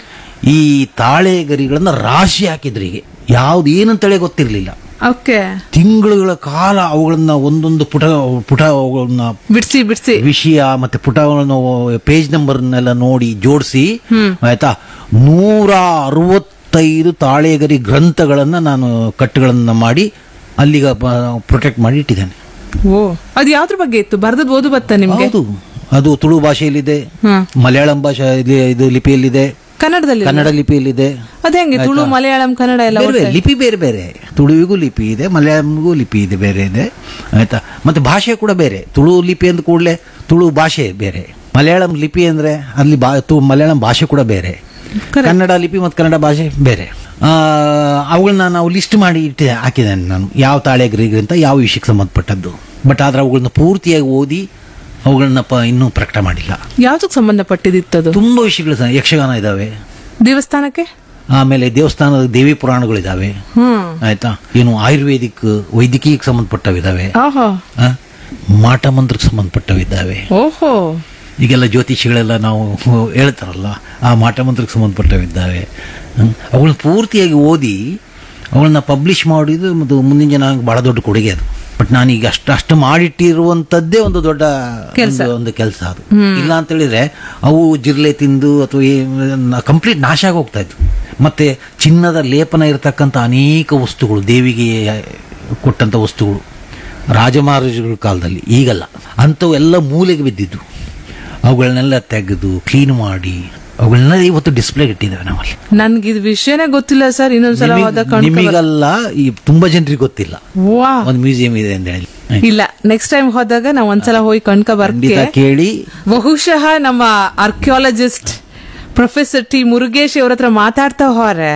ಈ ತಾಳೆ ಗರಿಗಳನ್ನ ರಾಶಿ ಹಾಕಿದ್ರು ಹೀಗೆ ಯಾವ್ದು ಏನಂತೇಳಿ ಗೊತ್ತಿರ್ಲಿಲ್ಲ ಓಕೆ ತಿಂಗಳುಗಳ ಕಾಲ ಅವುಗಳನ್ನ ಒಂದೊಂದು ಪುಟ ಪುಟ ಅವುಗಳನ್ನ ಬಿಡ್ಸಿ ಬಿಡ್ಸಿ ವಿಷಯ ಮತ್ತೆ ಪುಟಗಳನ್ನು ಪೇಜ್ ನಂಬರ್ನೆಲ್ಲ ನೋಡಿ ಜೋಡಿಸಿ ಆಯ್ತಾ ನೂರ ಅರವತ್ತೈದು ತಾಳೆಗರಿ ಗ್ರಂಥಗಳನ್ನ ನಾನು ಕಟ್ಟುಗಳನ್ನ ಮಾಡಿ ಅಲ್ಲಿಗ ಪ್ರೊಟೆಕ್ಟ್ ಮಾಡಿ ಇಟ್ಟಿದ್ದೇನೆ ಓ ಅದು ಯಾವ್ದ್ರ ಬಗ್ಗೆ ಇತ್ತು ಬರ್ದದ್ ಓದು ಬತ್ತ ನಿಮ್ಗೆ ಹೌದು ಅದು ತುಳು ಭಾಷೆಯಲ್ಲಿದೆ ಹ್ಮ್ ಮಲಯಾಳಂ ಭಾಷೆ ಇಲ್ಲಿ- ಇದು ಲಿಪಿಯಲ್ಲಿದೆ ಕನ್ನಡದಲ್ಲಿ ಕನ್ನಡ ಲಿಪಿಯಲ್ಲಿದೆ ಅದ ಹೆಂಗೆ ತುಳು ಮಲಯಾಳಂ ಕನ್ನಡ ಎಲ್ಲ ಬೇರೆ ಬೇರೆ, ಲಿಪಿ ಬೇರೆ ಬೇರೆ ತುಳುವಿಗೂ ಲಿಪಿ ಇದೆ ಮಲಯಾಳಂಗೂ ಲಿಪಿ ಇದೆ ಬೇರೆ ಇದೆ ಆಯ್ತಾ ಮತ್ತೆ ಭಾಷೆ ಕೂಡ ಬೇರೆ ತುಳು ಲಿಪಿ ಅಂದ ಕೂಡಲೇ ತುಳು ಭಾಷೆ ಬೇರೆ ಮಲಯಾಳಂ ಲಿಪಿ ಅಂದ್ರೆ ಅಲ್ಲಿ ಬಾ ತು- ಮಲಯಾಳಂ ಭಾಷೆ ಕೂಡ ಬೇರೆ Correct. ಕನ್ನಡ ಲಿಪಿ ಮತ್ತು ಕನ್ನಡ ಭಾಷೆ ಬೇರೆ ಆ, ಅವುಗಳನ್ನ ನಾವು ಲಿಸ್ಟ್ ಮಾಡಿ ಇಟ್ಟು ಹಾಕಿದ್ದೇನೆ ನಾನು ಯಾವ ತಾಳೆಗರಿಗೆ ಅಂತ ಯಾವ ವಿಷಯಕ್ಕೆ ಸಂಬಂಧಪಟ್ಟದ್ದು ಬಟ್ ಆದ್ರೆ ಅವುಗಳನ್ನ ಪೂರ್ತಿಯಾಗಿ ಓದಿ ಅವುಗಳನ್ನ ಪ ಇನ್ನೂ ಪ್ರಕಟ ಮಾಡಿಲ್ಲ ಯಾವ್ದಕ್ ಸಂಬಂಧಪಟ್ಟಿದಿತ್ತದು ತುಂಬಾ ವಿಷಯಗಳು ಸಹ ಯಕ್ಷಗಾನ ಇದಾವೆ ದೇವಸ್ಥಾನಕ್ಕೆ ಆಮೇಲೆ ದೇವಸ್ಥಾನದ ದೇವಿ ಪುರಾಣಗಳಿದಾವೆ ಹ್ಮ್ ಆಯ್ತಾ ಏನು ಆಯುರ್ವೇದಿಕ್ ವೈದ್ಯಕೀಯಕ್ಕೆ ಸಂಬಂಧಪಟ್ಟವಿದ್ದಾವೆ ಓಹೋ ಆ? ಮಾಟ ಮಂತ್ರಕ್ಕೆ ಸಂಬಂಧಪಟ್ಟವಿದ್ದಾವೆ ಓಹೋ ಈಗೆಲ್ಲ ಜ್ಯೋತಿಷಿಗಳೆಲ್ಲ ನಾವು ಹೇಳ್ತಾರಲ್ಲ ಆ ಮಾಟ ಮಂತ್ರಕ್ಕೆ ಸಂಬಂಧಪಟ್ಟವಿದ್ದಾವೆ ಹ್ಮ್. ಅವುಗಳನ್ನ ಪೂರ್ತಿಯಾಗಿ ಓದಿ ಅವುಗಳನ್ನ ಪಬ್ಲಿಷ್ ಮಾಡಿದ್ದು ಮತ್ತು ಮುಂದಿನ ಜನ ಬಹಳ ದೊಡ್ಡ ಕೊಡುಗೆ ಅದು ಬಟ್ ನಾನೀಗ ಅಷ್ಟು ಅಷ್ಟು ಮಾಡಿಟ್ಟಿರುವಂತದ್ದೇ ಒಂದು ದೊಡ್ಡ ಕೆಲ್ಸ. ಒಂದು- ಒಂದು ಕೆಲಸ ಅದು ಇಲ್ಲ ಅಂತ ಹೇಳಿದ್ರೆ ಅವು ಜಿರ್ಲೆ ತಿಂದು ಅಥವಾ ಕಂಪ್ಲೀಟ್ ನಾಶ ಆಗಿ ಹೋಗ್ತಾ ಇತ್ತು ಮತ್ತೆ ಚಿನ್ನದ ಲೇಪನ ಇರತಕ್ಕಂಥ ಅನೇಕ ವಸ್ತುಗಳು ದೇವಿಗೆ ಕೊಟ್ಟಂತ ವಸ್ತುಗಳು ರಾಜಮಹಾರಾಜಗಳ ಕಾಲದಲ್ಲಿ ಈಗಲ್ಲ ಅಂಥವು ಎಲ್ಲ ಮೂಲೆಗೆ ಬಿದ್ದಿದ್ದು ಅವುಗಳನ್ನೆಲ್ಲ ತೆಗೆದು ಕ್ಲೀನ್ ಮಾಡಿ ಅವುಗಳನ್ನೆಲ್ಲ ಇವತ್ತು ಡಿಸ್ಪ್ಲೇಗೆ ಇಟ್ಟಿದ್ದೇವೆ ನಾವಲ್ಲಿ ನನ್ಗೆ ಇದು ವಿಷಯನೇ ಗೊತ್ತಿಲ್ಲ ಸರ್ ಇನ್ನೊಂದ್ಸಲ ನಿಮಿಗ್- ಹೋದಾಗ ಕಣ್ಕೊ ಬರ್- ನಿಮಗಲ್ಲ ಈ ತುಂಬಾ ಜನರಿಗೆ ಗೊತ್ತಿಲ್ಲ ವಾ ಒಂದು ಮ್ಯೂಸಿಯಂ ಇದೆ ಅಂತ ಹೇಳಿ ಇಲ್ಲ ನೆಕ್ಸ್ಟ್ ಟೈಮ್ ಹೋದಾಗ ನಾವ್ ಒಂದ್ಸಲ ಹೋಗಿ ಕಣ್ಕ ಬರ್ಕೆ ಖಂಡಿತ ಕೇಳಿ ಬಹುಶಃ ನಮ್ಮ ಆರ್ಕಿಯಾಲಜಿಸ್ಟ್ ಪ್ರೊಫೆಸರ್ ಟಿ ಮುರುಗೇಶ್ ಅವ್ರ ಹತ್ರ ಮಾತಾಡ್ತಾ ಹೋರೆ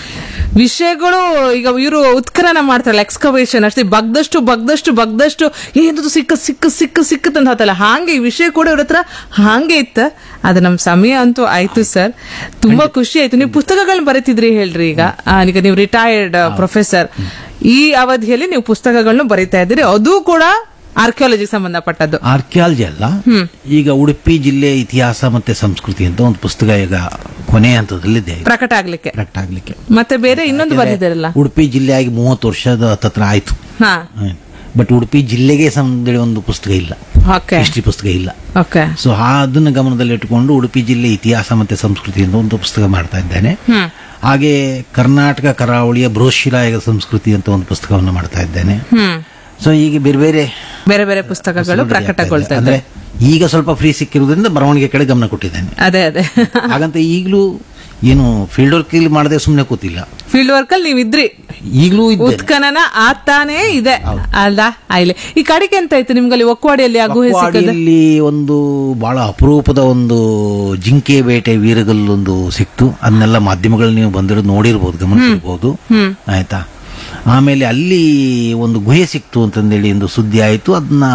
ವಿಷಯಗಳು ಈಗ ಇವರು ಉತ್ಖನನ ಮಾಡ್ತಾರಲ್ಲ ಎಕ್ಸ್ಕವೇಷನ್ ಅಷ್ಟೇ ಬಗ್ದಷ್ಟು ಬಗ್ದಷ್ಟು ಬಗ್ದಷ್ಟು ಏನದು ಸಿಕ್ಕ ಸಿಕ್ಕ ಸಿಕ್ಕ ಸಿಕ್ಕತ್ ಅಂತ ಹೇಳ್ತಲ್ಲ ಹಾಗೆ ಈ ವಿಷಯ ಕೂಡ ಇವ್ರ ಹತ್ರ ಹಾಗೆ ಇತ್ತ ಅದು ನಮ್ ಸಮಯ ಅಂತೂ ಆಯ್ತು ಸರ್ ತುಂಬಾ ಖುಷಿ ಆಯ್ತು ನೀವು ಪುಸ್ತಕಗಳನ್ನ ಬರೀತಿದ್ರಿ ಹೇಳ್ರಿ ಈಗ ಆ, ಈಗ ನೀವು ರಿಟೈರ್ಡ್ ಪ್ರೊಫೆಸರ್ ಈ ಅವಧಿಯಲ್ಲಿ ನೀವು ಪುಸ್ತಕಗಳನ್ನು ಬರೀತಾ ಇದ್ದೀರಿ ಅದು ಕೂಡ ಆರ್ಕಿಯಾಲಜಿಗೆ ಸಂಬಂಧಪಟ್ಟದ್ದು ಆರ್ಕಿಯಾಲಜಿ ಅಲ್ಲ ಈಗ ಉಡುಪಿ ಜಿಲ್ಲೆ ಇತಿಹಾಸ ಮತ್ತೆ ಸಂಸ್ಕೃತಿ ಅಂತ ಒಂದು ಪುಸ್ತಕ ಈಗ ಕೊನೆ ಹಂತದಲ್ಲಿದೆ ಪ್ರಕಟ ಆಗ್ಲಿಕ್ಕೆ ಕರೆಕ್ಟ್ ಆಗ್ಲಿಕ್ಕೆ ಮತ್ತೆ ಬೇರೆ ಇನ್ನೊಂದು ಬಂದಿದ್ದಾರಲ್ಲ ಉಡುಪಿ ಜಿಲ್ಲೆಯಾಗಿ ಮೂವತ್ತು ವರ್ಷದ ಹತ್ತತ್ರ ಆಯ್ತು ಹಾ ಬಟ್ ಉಡುಪಿ ಜಿಲ್ಲೆಗೆ ಸಂಬಂಧ ಒಂದು ಪುಸ್ತಕ ಇಲ್ಲ ಓಕೆ ಹಿಸ್ಟ್ರಿ ಪುಸ್ತಕ ಇಲ್ಲ ಓಕೆ ಸೊ ಅದನ್ನು ಗಮನದಲ್ಲಿಟ್ಟುಕೊಂಡು ಉಡುಪಿ ಜಿಲ್ಲೆ ಇತಿಹಾಸ ಮತ್ತೆ ಸಂಸ್ಕೃತಿ ಅಂತ ಒಂದು ಪುಸ್ತಕ ಮಾಡ್ತಾ ಇದ್ದೇನೆ ಹ್ಮ್ ಹಾಗೆ ಕರ್ನಾಟಕ ಕರಾವಳಿಯ ಬೃಹಶಿಲಾಯಕ ಸಂಸ್ಕೃತಿ ಅಂತ ಒಂದು ಪುಸ್ತಕವನ್ನು ಮಾಡ್ತಾ ಇದ್ದೇನೆ ಹ್ಮ್ ಸೊ ಈಗ ಬೇರೆ ಬೇರೆ ಬೇರೆ ಬೇರೆ ಪುಸ್ತಕಗಳು ಪ್ರಕಟಗೊಳ್ತಾ ಅಂದ್ರೆ ಇದ್ದಾರೆ ಈಗ ಸ್ವಲ್ಪ ಫ್ರೀ ಸಿಕ್ಕಿರೋದ್ರಿಂದ ಬರವಣಿಗೆ ಕಡೆ ಗಮನ ಕೊಟ್ಟಿದ್ದೇನೆ ಅದೇ ಅದೇ ಹಾಗಂತ ಈಗಲೂ ಏನು ಫೀಲ್ಡ್ ವರ್ಕ್ ಇಲ್ಲಿ ಮಾಡದೆ ಸುಮ್ಮನೆ ಕೂತಿಲ್ಲ ಫೀಲ್ಡ್ ವರ್ಕ್ ಅಲ್ಲಿ ನೀವು ಇದ್ರಿ ಈಗಲೂ ಇದ್ದೇನೆ ಉತ್ಖನನ ಆಗ್ತಾನೆ ಇದೆ ಅಲ್ದಾ ಆಯ್ಲೆ ಈ ಕಡೆಗೆ ಎಂತ ಆಯ್ತು ನಿಮ್ಗಲ್ಲಿ ಒಕ್ಕವಾಡಿಯಲ್ಲಿ ಆ ಗುಹೆ ಸಿಕ್ಕದ ಪಕ್ವಾಡಿಯಲ್ಲಿ ಒಂದು ಬಹಳ ಅಪರೂಪದ ಒಂದು ಜಿಂಕೆ ಬೇಟೆ ವೀರಗಲ್ಲೊಂದು ಸಿಕ್ತು ಅದನ್ನೆಲ್ಲ ಮಾಧ್ಯಮಗಳು ನೀವು ಬಂದಿರೋದು ನೋಡಿರ್ಬೋದು ಗಮನಿಸಿರ್ಬೋದು ಆಯ್ತಾ ಆಮೇಲೆ ಅಲ್ಲಿ ಒಂದು ಗುಹೆ ಸಿಕ್ತು ಅಂತಂದೇಳಿ ಒಂದು ಸುದ್ದಿ ಆಯಿತು ಅದನ್ನ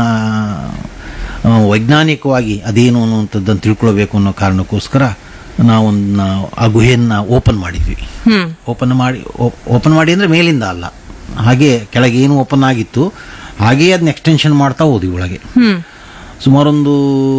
ಆ, ವೈಜ್ಞಾನಿಕವಾಗಿ ಅದೇನು ಅನ್ನುವಂಥದ್ದನ್ನು ತಿಳ್ಕೊಳ್ಬೇಕು ಅನ್ನೋ ಕಾರಣಕ್ಕೋಸ್ಕರ ನಾವೊಂದು ಆ ಗುಹೆಯನ್ನು ಓಪನ್ ಮಾಡಿದ್ವಿ ಹ್ಮ್ ಓಪನ್ ಮಾಡಿ ಓಪನ್ ಮಾಡಿ ಅಂದರೆ ಮೇಲಿಂದ ಅಲ್ಲ ಹಾಗೆ ಕೆಳಗೆ ಏನು ಓಪನ್ ಆಗಿತ್ತು ಹಾಗೆಯೇ ಅದನ್ನ ಎಕ್ಸ್ಟೆನ್ಷನ್ ಮಾಡ್ತಾ ಹೋದ್ವಿ ಒಳಗೆ ಹ್ಮ್ ಸುಮಾರೊಂದು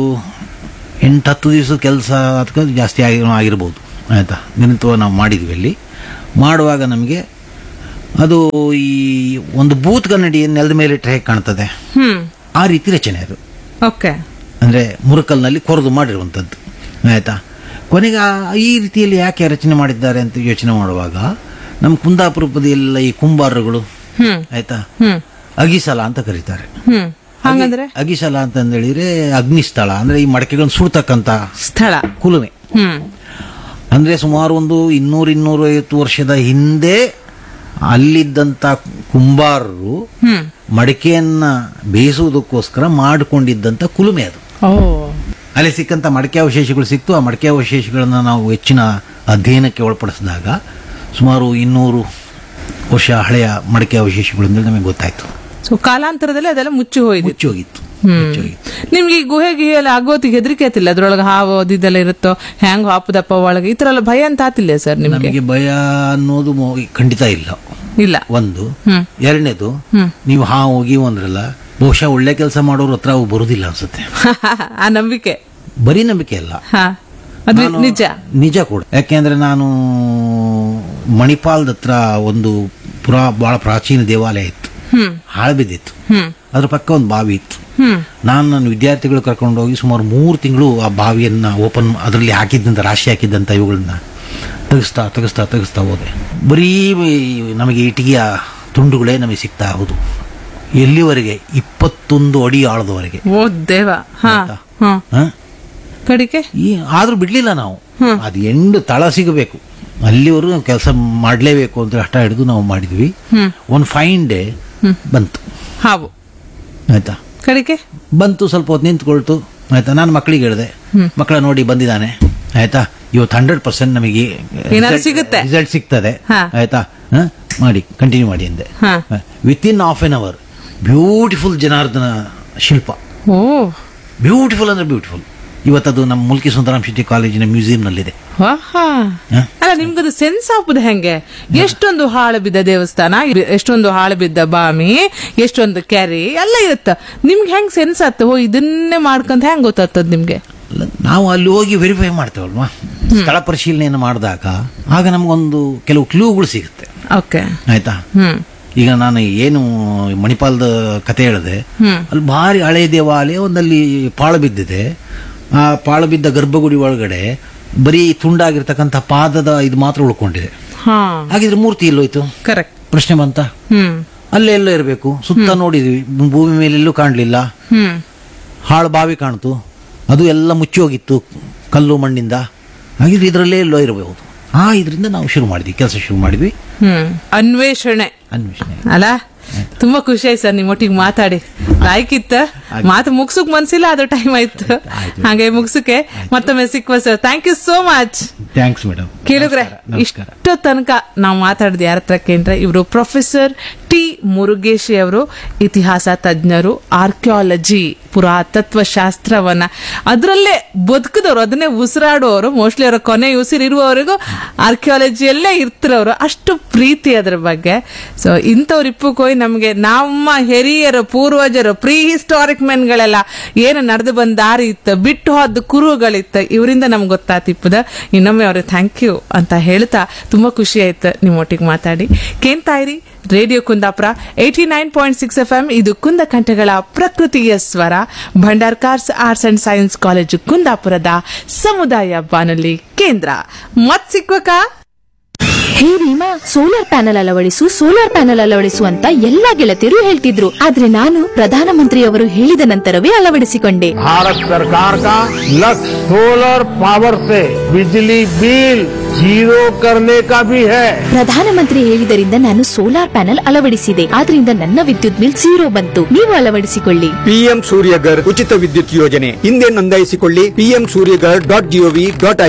ಎಂಟು ಹತ್ತು ದಿವಸದ ಕೆಲಸ ಅದಕ್ಕೆ ಜಾಸ್ತಿ ಆಗಿ ಆಗಿರ್ಬೋದು ಆಯಿತಾ ನಿರಂತರವಾಗಿ ನಾವು ಮಾಡಿದ್ವಿ ಅಲ್ಲಿ ಮಾಡುವಾಗ ನಮಗೆ ಅದು ಈ ಒಂದು ಬೂತ್ ಕನ್ನಡಿ ನೆಲದ ಮೇಲೆ ಇಟ್ಟರೆ ಹೇಗೆ ಕಾಣ್ತದೆ ಹ್ಮ್ ಆ ರೀತಿ ರಚನೆ ಅದು ಓಕೆ ಅಂದರೆ ಮುರುಕಲ್ನಲ್ಲಿ ಕೊರೆದು ಮಾಡಿರುವಂಥದ್ದು ಆಯಿತಾ ಕೊನೆಗೆ ಆ- ಈ ರೀತಿಯಲ್ಲಿ ಯಾಕೆ ರಚನೆ ಮಾಡಿದ್ದಾರೆ ಅಂತ ಯೋಚನೆ ಮಾಡುವಾಗ ನಮ್ಮ ಕುಂದಾಪುರದ ಎಲ್ಲ ಈ ಕುಂಬಾರರುಗಳು ಹ್ಮ್ ಆಯಿತಾ ಹ್ಮ್ ಅಗಿಸಲ ಅಂತ ಕರೀತಾರೆ ಹ್ಮ್ ಹಂಗಂದ್ರೆ ಅಗಿಸಲ ಅಂತಂದೇಳಿದ್ರೆ ಅಗ್ನಿಸ್ಥಳ ಅಂದ್ರೆ ಈ ಮಡಕೆಗಳನ್ನು ಸುಡ್ತಕ್ಕಂತ ಸ್ಥಳ ಕುಲುಮೆ ಹ್ಮ್ ಅಂದ್ರೆ ಸುಮಾರು ಒಂದು ಇನ್ನೂರು ಇನ್ನೂರ ಐವತ್ತು ವರ್ಷದ ಹಿಂದೆ ಅಲ್ಲಿದ್ದಂತ ಕುಂಬಾರರು ಹ್ಮ್ ಮಡಿಕೆಯನ್ನ ಬೇಯಿಸುವುದಕ್ಕೋಸ್ಕರ ಮಾಡಿಕೊಂಡಿದ್ದಂತ ಕುಲುಮೆ ಅದು ಓ ಅಲ್ಲಿ ಸಿಕ್ಕಂತ ಮಡಕೆ ಅವಶೇಷಗಳು ಸಿಕ್ತು ಆ ಮಡಕೆ ಅವಶೇಷಗಳನ್ನ ನಾವು ಹೆಚ್ಚಿನ ಅಧ್ಯಯನಕ್ಕೆ ಒಳಪಡಿಸಿದಾಗ ಸುಮಾರು ಇನ್ನೂರು ವರ್ಷ ಹಳೆಯ ಮಡಕೆ ಅವಶೇಷಗಳು ಅಂದ್ರೆ ನಮಗೆ ಗೊತ್ತಾಯ್ತು ಸೊ ಕಾಲಾಂತರದಲ್ಲಿ ಅದೆಲ್ಲ ಮುಚ್ಚಿ ಹೋಯ್ತು ಮುಚ್ಚಿ ಹೋಗಿತ್ತು ಮುಚ್ಚಿ ಹೋಗಿತ್ತು ನಿಮ್ಗೆ ಈ ಗುಹೆ ಗಿಹೆ ಎಲ್ಲ ಆಗೋತಿಗೆ ಹೆದರಿಕೆ ಆತಿಲ್ಲ ಅದ್ರೊಳಗೆ ಹಾವು ಅದು ಇದೆಲ್ಲ ಇರುತ್ತೋ ಹ್ಯಾಂಗ್ ಹಾಪುದಪ್ಪ ಒಳಗೆ ಈ ತರ ಎಲ್ಲ ಭಯ ಅಂತ ಆತಿಲ್ಲ ಸರ್ ನಿಮ್ಗೆ ನಮಗೆ ಭಯ ಅನ್ನೋದು ಮೊ- ಖಂಡಿತ ಇಲ್ಲ ಇಲ್ಲ ಒಂದು ಹ್ಮ್ ಎರಡನೇದು ಹ್ಮ್ ನೀವು ಹಾ ಹೋಗಿ ಅಂದ್ರಲ್ಲ ಬಹುಶಃ ಒಳ್ಳೆ ಕೆಲಸ ಮಾಡೋರು ಹತ್ರ ಅವು ಬರುದಿಲ್ಲ ಅನ್ಸುತ್ತೆ ಆ ನಂಬಿಕೆ ಬರೀ ನಂಬಿಕೆ ಅಲ್ಲ ಹಾ ಅದು ನಾನು- ನಿಜ ನಿಜ ಕೂಡ ಯಾಕೆಂದ್ರೆ ನಾನು ಮಣಿಪಾಲ್ದ ಹತ್ರ ಒಂದು ಪುರಾ ಬಹಳ ಪ್ರಾಚೀನ ದೇವಾಲಯ ಇತ್ತು ಹ್ಮ್ ಹಾಳು ಬಿದ್ದಿತ್ತು ಹ್ಮ್ ಅದ್ರ ಪಕ್ಕ ಒಂದು ಬಾವಿ ಇತ್ತು ಹ್ಮ್ ನಾನು ನನ್ನ ವಿದ್ಯಾರ್ಥಿಗಳು ಕರ್ಕೊಂಡು ಹೋಗಿ ಸುಮಾರು ಮೂರು ತಿಂಗಳು ಆ ಬಾವಿಯನ್ನ ಓಪನ್ ಅದರಲ್ಲಿ ಹಾಕಿದ್ದಂತ ರಾಶಿ ಹಾಕಿದ್ದಂತ ಇವುಗಳನ್ನ ತೆಗಿಸ್ತಾ ತೆಗಿಸ್ತಾ ತೆಗಿಸ್ತಾ ಹೋದೆ ಬರೀ ಈ ನಮಗೆ ಇಟಿಗೆಯ ತುಂಡುಗಳೇ ನಮಗೆ ಸಿಗ್ತಾ ಹೌದು ಎಲ್ಲಿವರೆಗೆ ಇಪ್ಪತ್ತೊಂದು ಅಡಿ ಆಳದವರೆಗೆ ಓ ದೇವ ಹಾ ಆಯ್ತಾ? ಹಾ ಹ? ಕಡಿಕೆ ಈ ಆದ್ರೂ ಬಿಡ್ಲಿಲ್ಲ ನಾವು ಅದು ಎಂಡು ತಳ ಸಿಗಬೇಕು ಅಲ್ಲಿವರೆಗೂ ನಾವು ಕೆಲಸ ಮಾಡಲೇಬೇಕು ಅಂತ ಹಠ ಹಿಡಿದು ನಾವು ಮಾಡಿದ್ವಿ ಹ್ಮ್ ಒಂದು ಫೈನ್ ಡೇ ಬಂತು ಹಾವು ಆಯ್ತಾ ಕಡಿಕೆ ಬಂತು ಸ್ವಲ್ಪ ಹೊತ್ತು ನಿಂತ್ಕೊಳ್ತು ಆಯ್ತಾ ನಾನು ಮಕ್ಕಳಿಗೆ ಹೇಳಿದೆ ಮಕ್ಕಳ ನೋಡಿ ಬಂದಿದ್ದಾನೆ ಆಯ್ತಾ ಇವತ್ತು ಹಂಡ್ರೆಡ್ ಪರ್ಸೆಂಟ್ ನಮಗೆ ಏನಾದ್ರು ಸಿಗುತ್ತೆ? ರಿಸಲ್ಟ್ ಸಿಗ್ತದೆ ಹಾ. ಆಯ್ತಾ ಹ? ಮಾಡಿ ಕಂಟಿನ್ಯೂ ಮಾಡಿ ಅಂದೆ ಹಾ with in half an hour beautiful Janardana ಶಿಲ್ಪ ಓ ಬ್ಯೂಟಿಫುಲ್ ಅಂದ್ರೆ ಬ್ಯೂಟಿಫುಲ್ ಇವತ್ತದು ನಮ್ಮ ಮುಲ್ಕಿ ಸುಂದರಾಮ್ ಶೆಟ್ಟಿ ಕಾಲೇಜಿನ ಮ್ಯೂಸಿಯಂನಲ್ಲಿದೆ ಆಹಾ. ಹ? ಅಲ್ಲ ನಿಮ್ಗದು ಸೆನ್ಸ್ ಆಪುದು ಹೆಂಗೆ ಎಷ್ಟೊಂದು ಹಾಳು ಬಿದ್ದ ದೇವಸ್ಥಾನ ಎಷ್ಟೊಂದು ಹಾಳು ಬಿದ್ದ ಬಾಮಿ ಎಷ್ಟೊಂದು ಕೆರೆ ಎಲ್ಲ ಇರುತ್ತ ನಿಮ್ಗೆ ಹೆಂಗ್ ಸೆನ್ಸ್ ಆತ ಓ ಇದನ್ನೇ ಮಾಡ್ಕೊಂತ ಹೆಂಗ್ ಗೊತ್ತಾಗ್ತದ ನಿಮ್ಗೆ ಅಲ್ಲ, ನಾವು ಅಲ್ಲಿ ಹೋಗಿ ವೆರಿಫೈ ಮಾಡ್ತೇವಲ್ವಾ ಸ್ಥಳ ಪರಿಶೀಲನೆಯನ್ನು ಮಾಡಿದಾಗ ಆಗ ನಮಗೊಂದು ಕೆಲವು ಕ್ಲೂಗಳು ಸಿಗುತ್ತೆ ಓಕೆ ಆಯ್ತಾ ಹ್ಮ್ ಈಗ ನಾನು ಏನು ಮಣಿಪಾಲದ ಕತೆ ಹೇಳಿದೆ ಹ್ಮ್ ಅಲ್ಲಿ ಭಾರಿ ಹಳೆಯ ದೇವಾಲಯ ಒಂದಲ್ಲಿ ಪಾಳು ಬಿದ್ದಿದೆ ಆ ಪಾಳು ಬಿದ್ದ ಗರ್ಭಗುಡಿ ಒಳಗಡೆ ಬರೀ ತುಂಡಾಗಿರ್ತಕ್ಕಂಥ ಪಾದದ ಇದು ಮಾತ್ರ ಉಳ್ಕೊಂಡಿದೆ ಹಾ ಹಾಗಿದ್ರೆ ಮೂರ್ತಿ ಎಲ್ಲೋಯ್ತು ಕರೆಕ್ಟ್ ಪ್ರಶ್ನೆ ಬಂತ ಹ್ಮ್ ಅಲ್ಲೇ ಎಲ್ಲೋ ಇರಬೇಕು ಸುತ್ತ ನೋಡಿದ್ವಿ ಭೂಮಿ ಮೇಲೆ ಎಲ್ಲೂ ಕಾಣಲಿಲ್ಲ ಹ್ಮ್ ಹಾಳು ಬಾವಿ ಕಾಣ್ತು ಅದು ಎಲ್ಲ ಮುಚ್ಚಿ ಹೋಗಿತ್ತು ಕಲ್ಲು ಮಣ್ಣಿಂದ ಹಾಗಿದ್ರೆ ಇದರಲ್ಲೇ ಎಲ್ಲೋ ಇರಬಹುದು ಆ ಇದರಿಂದ ನಾವು ಶುರು ಮಾಡಿದ್ವಿ ಕೆಲಸ ಶುರು ಮಾಡಿದ್ವಿ ಹ್ಮ್ ಅನ್ವೇಷಣೆ ಅನ್ವೇಷಣೆ ಅಲ್ಲ ತುಂಬಾ ಖುಷಿ ಆಯ್ತು ಸರ್ ನಿಮ್ಮ ಒಟ್ಟಿಗೆ ಮಾತಾಡಿ ಲಾಯ್ಕಿತ್ತ ಮಾತು ಮುಗ್ಸಕ್ ಮನ್ಸಿಲ್ಲ ಅದು ಟೈಮ್ ಆಯ್ತು ಹಾಗೆ ಮುಗ್ಸಕ್ಕೆ ಮತ್ತೊಮ್ಮೆ ಸಿಕ್ಕುವ sir thank you so much thanks madam ಕೇಳಿದ್ರೆ ನಮಸ್ಕಾರ ಇಷ್ಟು ತನಕ ನಾವು ಮಾತಾಡಿದ ಯಾರ ಹತ್ರ ಕೇಂದ್ರ ಇವರು ಪ್ರೊಫೆಸರ್ ಟಿ ಮುರುಗೇಶಿ ಅವರು ಇತಿಹಾಸ ತಜ್ಞರು ಆರ್ಕಿಯಾಲಜಿ ಪುರಾತತ್ವ ಶಾಸ್ತ್ರವನ್ನ ಅದರಲ್ಲೇ ಬದುಕಿದವರು ಅದನ್ನೇ ಉಸಿರಾಡುವವರು ಮೋಸ್ಟ್ಲಿ ಅವರ ಕೊನೆ ಉಸಿರಿರುವವರೆಗೂ ಆರ್ಕಿಯಾಲಜಿಯಲ್ಲೇ ಇರ್ತಿರೋರು ಅಷ್ಟು ಪ್ರೀತಿ ಅದ್ರ ಬಗ್ಗೆ ಸೊ ಇಂಥವ್ರು ಇಪ್ಪಕ್ಕೋಯ್ ನಮಗೆ ನಮ್ಮ ಹಿರಿಯರು ಪೂರ್ವಜರು ಪ್ರೀ ಹಿಸ್ಟಾರಿಕ್ ಮೆನ್ಗಳೆಲ್ಲ ಏನು ನಡೆದು ಬಂದ ದಾರಿ ಇತ್ತು ಬಿಟ್ಟು ಹೋದ ಕುರುಗಳಿತ್ತು ಇವರಿಂದ ನಮ್ಗೆ ಗೊತ್ತಾತಿಪ್ಪದ ಇನ್ನೊಮ್ಮೆ ಅವ್ರಿಗೆ ಥ್ಯಾಂಕ್ ಯು ಅಂತ ಹೇಳ್ತಾ ತುಂಬಾ ಖುಷಿ ಆಯ್ತು ನಿಮ್ಮೊಟ್ಟಿಗೆ ಮಾತಾಡಿ ಕೇಳ್ತಾ ಇರಿ radio Kundapura eighty nine point six F M ಇದು ಕುಂದ ಕಂಠಗಳ ಪ್ರಕೃತಿಯ ಸ್ವರ Bhandarkar's arts and science college ಕುಂದಾಪುರದ ಸಮುದಾಯ ಬಾನುಲಿ ಕೇಂದ್ರ ಮತ್ ಸಿಕ್ವಕ ಹೇ ರೀಮಾ ಸೋಲಾರ್ ಪ್ಯಾನೆಲ್ ಅಳವಡಿಸು ಸೋಲಾರ್ ಪ್ಯಾನೆಲ್ ಅಳವಡಿಸು ಅಂತ ಎಲ್ಲಾ ಗೆಳತಿಯರು ಹೇಳ್ತಿದ್ರು ಆದ್ರೆ ನಾನು ಪ್ರಧಾನಮಂತ್ರಿಯವರು ಹೇಳಿದ ನಂತರವೇ ಅಳವಡಿಸಿಕೊಂಡೆ भारत सरकार का लक्ष्य सोलर पावर से बिजली बिल जीरो करने का भी है ಪ್ರಧಾನಮಂತ್ರಿ ಹೇಳಿದರಿಂದ ನಾನು ಸೋಲಾರ್ ಪ್ಯಾನೆಲ್ ಅಳವಡಿಸಿದೆ ಆದ್ರಿಂದ ನನ್ನ ವಿದ್ಯುತ್ ಬಿಲ್ ಝೀರೋ ಬಂತು ನೀವು ಅಳವಡಿಸಿಕೊಳ್ಳಿ ಪಿಎಂ ಸೂರ್ಯಗರ್ ಉಚಿತ ವಿದ್ಯುತ್ ಯೋಜನೆ ಹಿಂದೆ ನೋಂದಾಯಿಸಿಕೊಳ್ಳಿ PM Suryaghar dot G O V dot